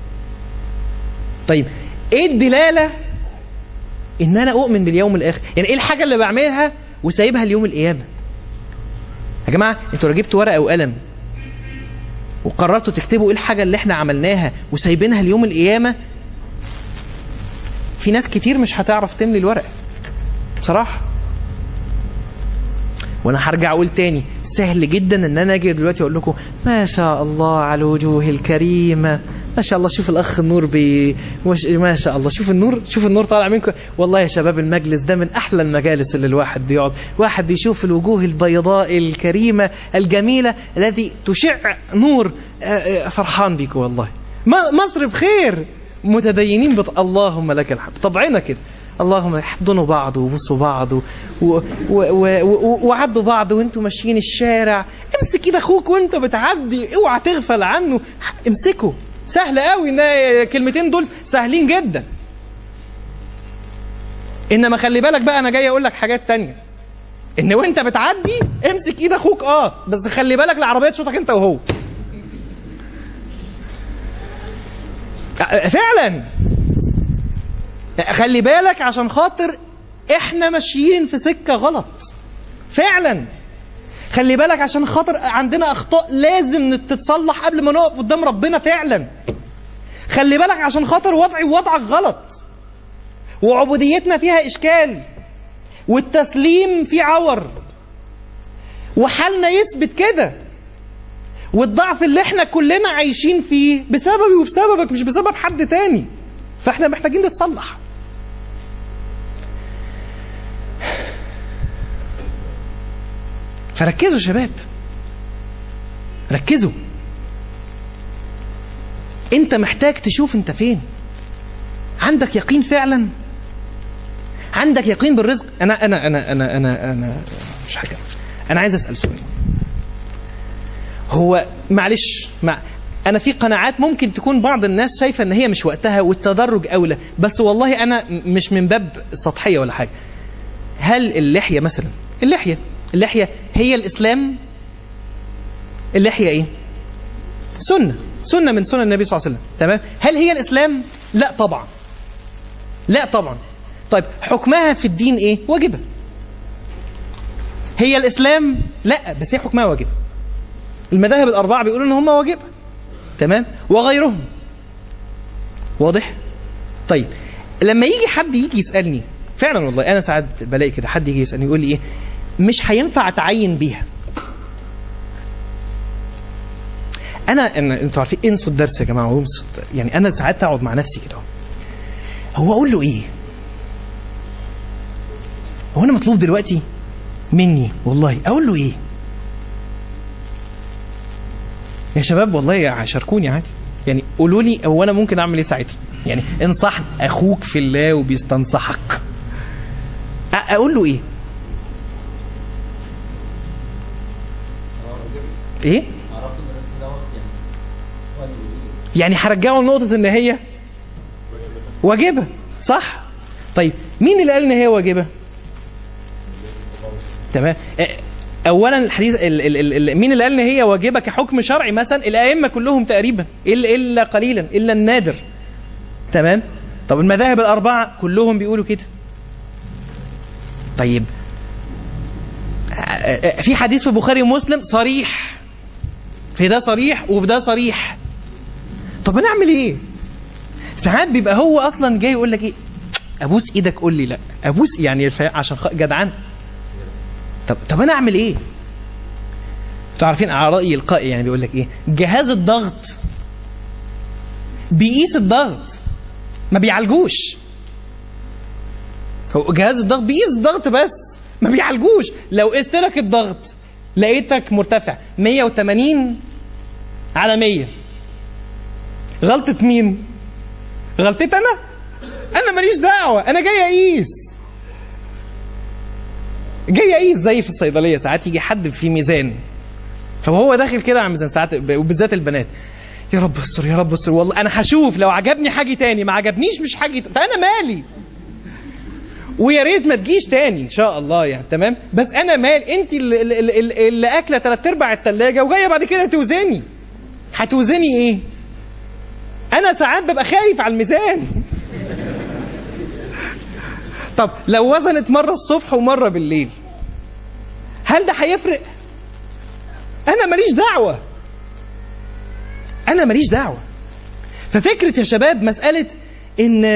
B: طيب ايه الدلاله ان انا اؤمن باليوم الاخر يعني ايه الحاجه اللي بعملها وسايبها ليوم القيامه يا جماعه انتوا لو جبتوا ورقه وقلم وقررتوا تكتبوا ايه الحاجه اللي احنا عملناها وسايبينها ليوم القيامه في ناس كتير مش هتعرف تملي الورقه بصراحه وانا هرجع اقول تاني سهل جدا ان انا اجي دلوقتي اقول لكم ما شاء الله على الوجوه الكريمه ما شاء الله شوف الاخ النور بي وش- ما شاء الله شوف النور شوف النور طالع منكم والله يا شباب المجلس ده من احلى المجالس اللي الواحد بيقعد واحد بيشوف الوجوه البيضاء الكريمه الجميله التي تشع نور آه، آه، فرحان بيكم والله ما- مصر بخير متدينين بط... اللهم لك الحمد طبعنا كده اللهم احضنوا بعض وبوسوا بعض و... و... و... و... و... وعدوا بعض وانتوا ماشيين الشارع امسك ايد اخوك وانت بتعدي اوعى تغفل عنه امسكه سهل قوي ان الكلمتين دول سهلين جدا انما خلي بالك بقى انا جاي اقول لك حاجات تانية ان وانت بتعدي امسك ايد اخوك اه بس خلي بالك العربيه تشوطك انت وهو فعلا خلي بالك عشان خاطر احنا ماشيين في سكه غلط فعلا خلي بالك عشان خاطر عندنا اخطاء لازم تتصلح قبل ما نقف قدام ربنا فعلا خلي بالك عشان خاطر وضعي ووضعك غلط وعبوديتنا فيها اشكال والتسليم فيه عور وحالنا يثبت كده والضعف اللي احنا كلنا عايشين فيه بسببي وبسببك مش بسبب حد تاني فاحنا محتاجين نتصلح فركزوا يا شباب ركزوا انت محتاج تشوف انت فين عندك يقين فعلا عندك يقين بالرزق انا انا انا انا انا انا مش حاجه انا عايز اسال سؤال هو معلش مع انا في قناعات ممكن تكون بعض الناس شايفه ان هي مش وقتها والتدرج اولى بس والله انا م- مش من باب سطحيه ولا حاجه هل اللحيه مثلا اللحيه اللحيه هي الاسلام اللحيه ايه سنه سنه من سنن النبي صلى الله عليه وسلم تمام هل هي الاسلام لا طبعا لا طبعا طيب حكمها في الدين ايه واجبه هي الاسلام لا بس هي حكمها واجبه المذاهب الاربعه بيقولوا ان هم واجبه تمام وغيرهم واضح طيب لما يجي حد يجي يسالني فعلا والله انا ساعات بلاقي كده حد يجي يسالني يقول لي ايه مش هينفع اتعين بيها انا أنا- انتوا عارفين انسوا الدرس يا جماعه وانسوا يعني انا ساعات اقعد مع نفسي كده هو اقول له ايه هو انا مطلوب دلوقتي مني والله اقول له ايه يا شباب والله شاركوني عادي يعني قولوا لي هو انا ممكن اعمل ايه ساعتها يعني انصح اخوك في الله وبيستنصحك أ- اقول له ايه ايه يعني هرجعه لنقطة ان هي واجبة صح طيب مين اللي قال ان هي واجبة تمام أ- اولا الحديث ال ال ال ال مين اللي قال ان هي واجبه كحكم شرعي مثلا الائمه كلهم تقريبا الا الا قليلا الا النادر تمام طب المذاهب الاربعه كلهم بيقولوا كده طيب آه، آه، في حديث في البخاري ومسلم صريح في ده صريح وفي ده صريح طب انا اعمل ايه ساعات بيبقى هو اصلا جاي يقول لك ايه ابوس ايدك قول لي لا ابوس يعني الف- عشان خ- جدعان طب طب انا اعمل ايه انتوا عارفين على راي القائي يعني بيقول لك ايه جهاز الضغط بيقيس الضغط ما بيعالجوش هو جهاز الضغط بيقيس الضغط بس ما بيعالجوش لو قست لك الضغط لقيتك مرتفع 180 على 100 غلطة مين؟ غلطتي انا؟ انا ماليش دعوة انا جاي اقيس جاي اقيس زي في الصيدليه ساعات يجي حد في ميزان فهو داخل كده على ميزان ساعات وبالذات البنات يا رب استر يا رب استر والله انا هشوف لو عجبني حاجه تاني ما عجبنيش مش حاجه ده انا مالي ويا ريت ما تجيش تاني ان شاء الله يعني تمام بس انا مال انت اللي, اللي, اللي, اللي اكله ثلاث ارباع الثلاجه وجايه بعد كده توزني هتوزني ايه انا ساعات ببقى خايف على الميزان طب لو وزنت مرة الصبح ومرة بالليل هل ده هيفرق؟ أنا ماليش دعوة أنا ماليش دعوة ففكرة يا شباب مسألة إن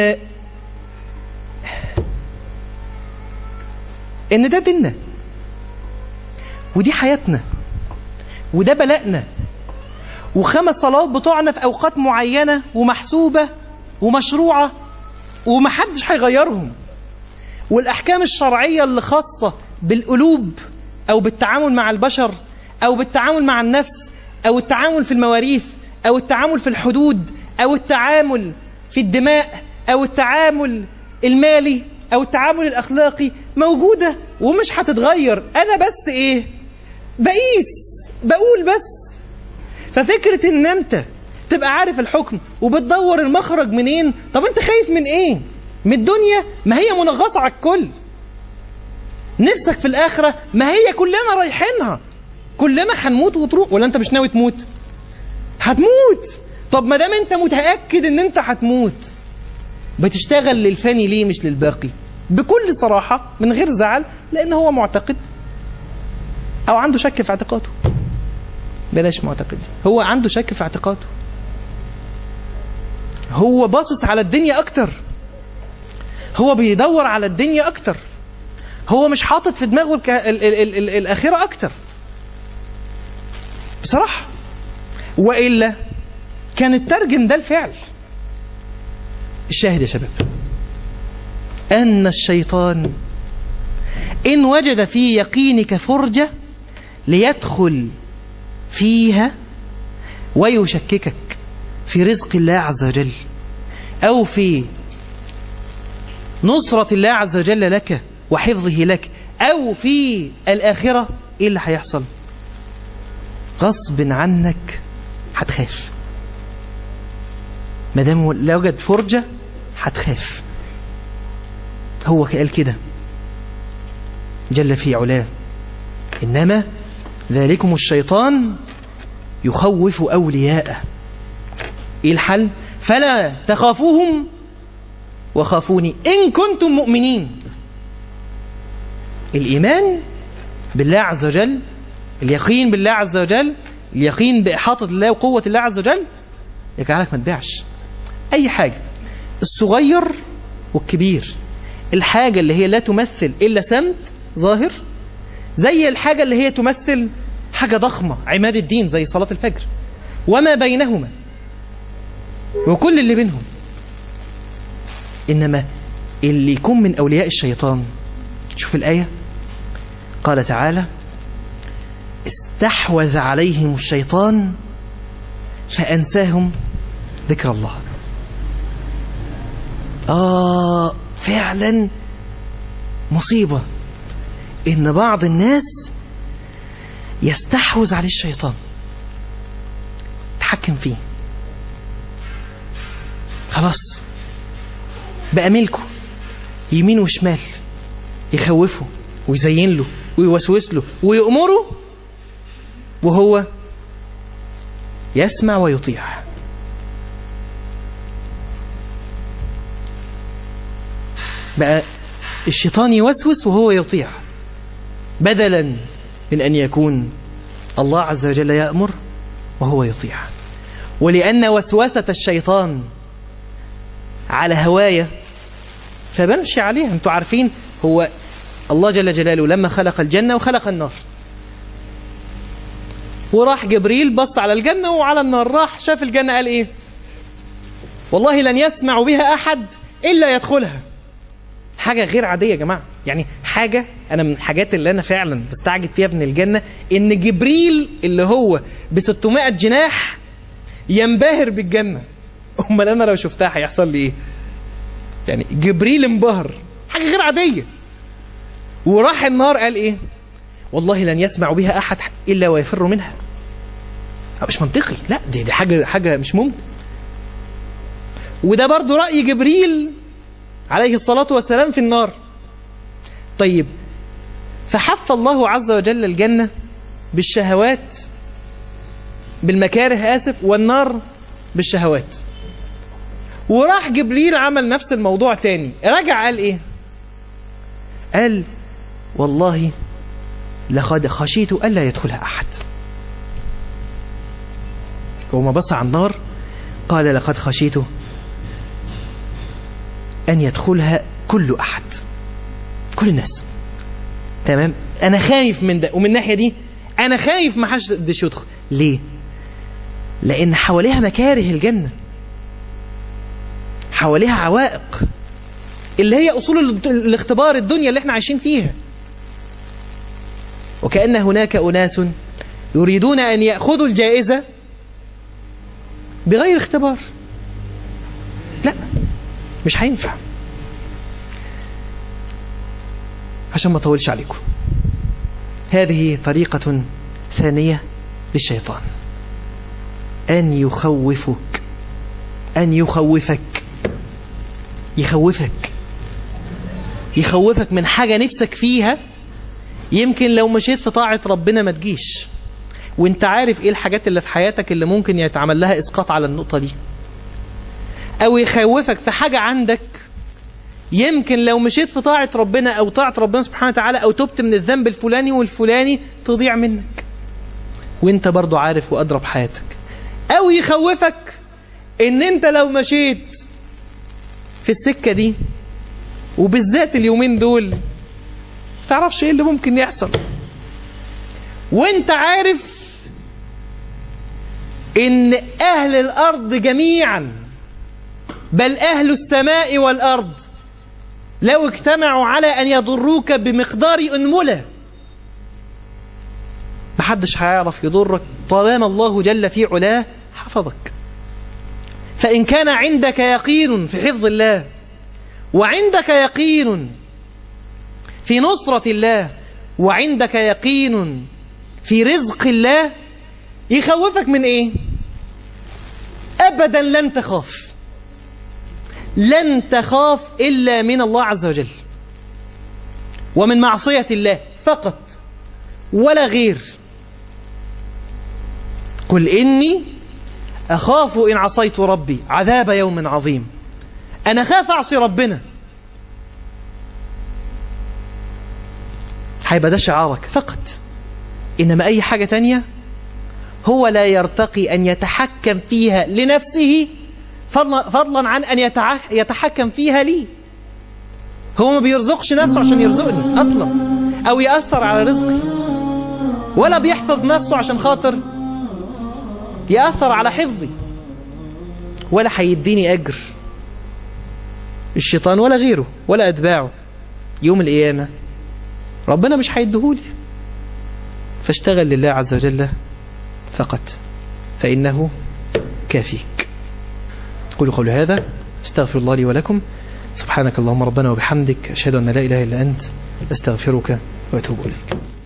B: إن ده ديننا ودي حياتنا وده بلاءنا وخمس صلوات بتوعنا في أوقات معينة ومحسوبة ومشروعة ومحدش هيغيرهم والأحكام الشرعية اللي خاصة بالقلوب أو بالتعامل مع البشر أو بالتعامل مع النفس أو التعامل في المواريث أو التعامل في الحدود أو التعامل في الدماء أو التعامل المالي أو التعامل الأخلاقي موجودة ومش هتتغير أنا بس إيه بقيس بقول بس ففكرة إن أنت تبقى عارف الحكم وبتدور المخرج منين طب أنت خايف من إيه من الدنيا ما هي منغصة على الكل نفسك في الآخرة ما هي كلنا رايحينها كلنا هنموت وتروح ولا انت مش ناوي تموت هتموت طب ما دام انت متأكد ان انت هتموت بتشتغل للفاني ليه مش للباقي بكل صراحة من غير زعل لان هو معتقد او عنده شك في اعتقاده بلاش معتقد هو عنده شك في اعتقاده هو باصص على الدنيا اكتر هو بيدور على الدنيا اكتر هو مش حاطط في دماغه الك... ال... ال... ال... ال... الاخره اكتر بصراحه والا كان الترجم ده الفعل الشاهد يا شباب ان الشيطان ان وجد في يقينك فرجه ليدخل فيها ويشككك في رزق الله عز وجل أو في نصرة الله عز وجل لك وحفظه لك أو في الآخرة إيه اللي هيحصل غصب عنك هتخاف ما دام لا وجد فرجة هتخاف هو قال كده جل في علاه إنما ذلكم الشيطان يخوف أولياءه إيه الحل فلا تخافوهم وخافوني إن كنتم مؤمنين الإيمان بالله عز وجل اليقين بالله عز وجل اليقين بإحاطة الله وقوة الله عز وجل يجعلك ما تبيعش أي حاجة الصغير والكبير الحاجة اللي هي لا تمثل إلا سمت ظاهر زي الحاجة اللي هي تمثل حاجة ضخمة عماد الدين زي صلاة الفجر وما بينهما وكل اللي بينهم إنما اللي يكون من أولياء الشيطان شوف الآية قال تعالى استحوذ عليهم الشيطان فأنساهم ذكر الله آه فعلا مصيبة إن بعض الناس يستحوذ عليه الشيطان تحكم فيه خلاص بقى ملكه يمين وشمال يخوفه ويزين له ويوسوس له ويأمره وهو يسمع ويطيع بقى الشيطان يوسوس وهو يطيع بدلا من أن يكون الله عز وجل يأمر وهو يطيع ولأن وسوسة الشيطان على هواية فبمشي عليها انتوا عارفين هو الله جل جلاله لما خلق الجنة وخلق النار وراح جبريل بص على الجنة وعلى النار راح شاف الجنة قال ايه والله لن يسمع بها أحد إلا يدخلها حاجة غير عادية يا جماعة يعني حاجة أنا من الحاجات اللي أنا فعلا بستعجب فيها من الجنة إن جبريل اللي هو ب 600 جناح ينبهر بالجنة أمال أنا لو شفتها هيحصل لي إيه؟ يعني جبريل انبهر حاجة غير عادية وراح النار قال إيه؟ والله لن يسمع بها أحد إلا ويفر منها مش منطقي لا دي, دي حاجة حاجة مش ممكن وده برضو رأي جبريل عليه الصلاة والسلام في النار طيب فحف الله عز وجل الجنة بالشهوات بالمكاره آسف والنار بالشهوات وراح جبريل عمل نفس الموضوع تاني رجع قال ايه قال والله لقد خشيت ألا يدخلها أحد وما بص على النار قال لقد خشيت أن يدخلها كل أحد كل الناس تمام أنا خايف من ده ومن الناحية دي أنا خايف ما حدش يدخل ليه لأن حواليها مكاره الجنة حواليها عوائق اللي هي أصول الاختبار الدنيا اللي احنا عايشين فيها وكأن هناك أناس يريدون أن يأخذوا الجائزة بغير اختبار لا مش هينفع عشان ما اطولش عليكم هذه طريقة ثانية للشيطان أن يخوفك أن يخوفك يخوفك يخوفك من حاجة نفسك فيها يمكن لو مشيت في طاعة ربنا ما تجيش وانت عارف ايه الحاجات اللي في حياتك اللي ممكن يتعمل لها اسقاط على النقطة دي او يخوفك في حاجة عندك يمكن لو مشيت في طاعة ربنا او طاعة ربنا سبحانه وتعالى او تبت من الذنب الفلاني والفلاني تضيع منك وانت برضو عارف وادرى بحياتك او يخوفك ان انت لو مشيت في السكة دي وبالذات اليومين دول تعرفش ايه اللي ممكن يحصل وانت عارف ان اهل الارض جميعا بل اهل السماء والارض لو اجتمعوا على ان يضروك بمقدار انملة محدش هيعرف يضرك طالما الله جل في علاه حفظك فإن كان عندك يقين في حفظ الله وعندك يقين في نصرة الله وعندك يقين في رزق الله يخوفك من ايه ابدا لن تخاف لن تخاف الا من الله عز وجل ومن معصية الله فقط ولا غير قل إني أخاف إن عصيت ربي عذاب يوم عظيم أنا خاف أعصي ربنا هيبقى ده شعارك فقط إنما أي حاجة تانية هو لا يرتقي أن يتحكم فيها لنفسه فضلا فضلاً عن أن يتع- يتحكم فيها لي هو ما بيرزقش نفسه عشان يرزقني أصلا أو يأثر على رزقي ولا بيحفظ نفسه عشان خاطر يأثر على حفظي ولا هيديني أجر الشيطان ولا غيره ولا أتباعه يوم القيامة ربنا مش هيديهولي فاشتغل لله عز وجل فقط فإنه كافيك قولوا قولوا هذا استغفر الله لي ولكم سبحانك اللهم ربنا وبحمدك أشهد أن لا إله إلا أنت أستغفرك وأتوب إليك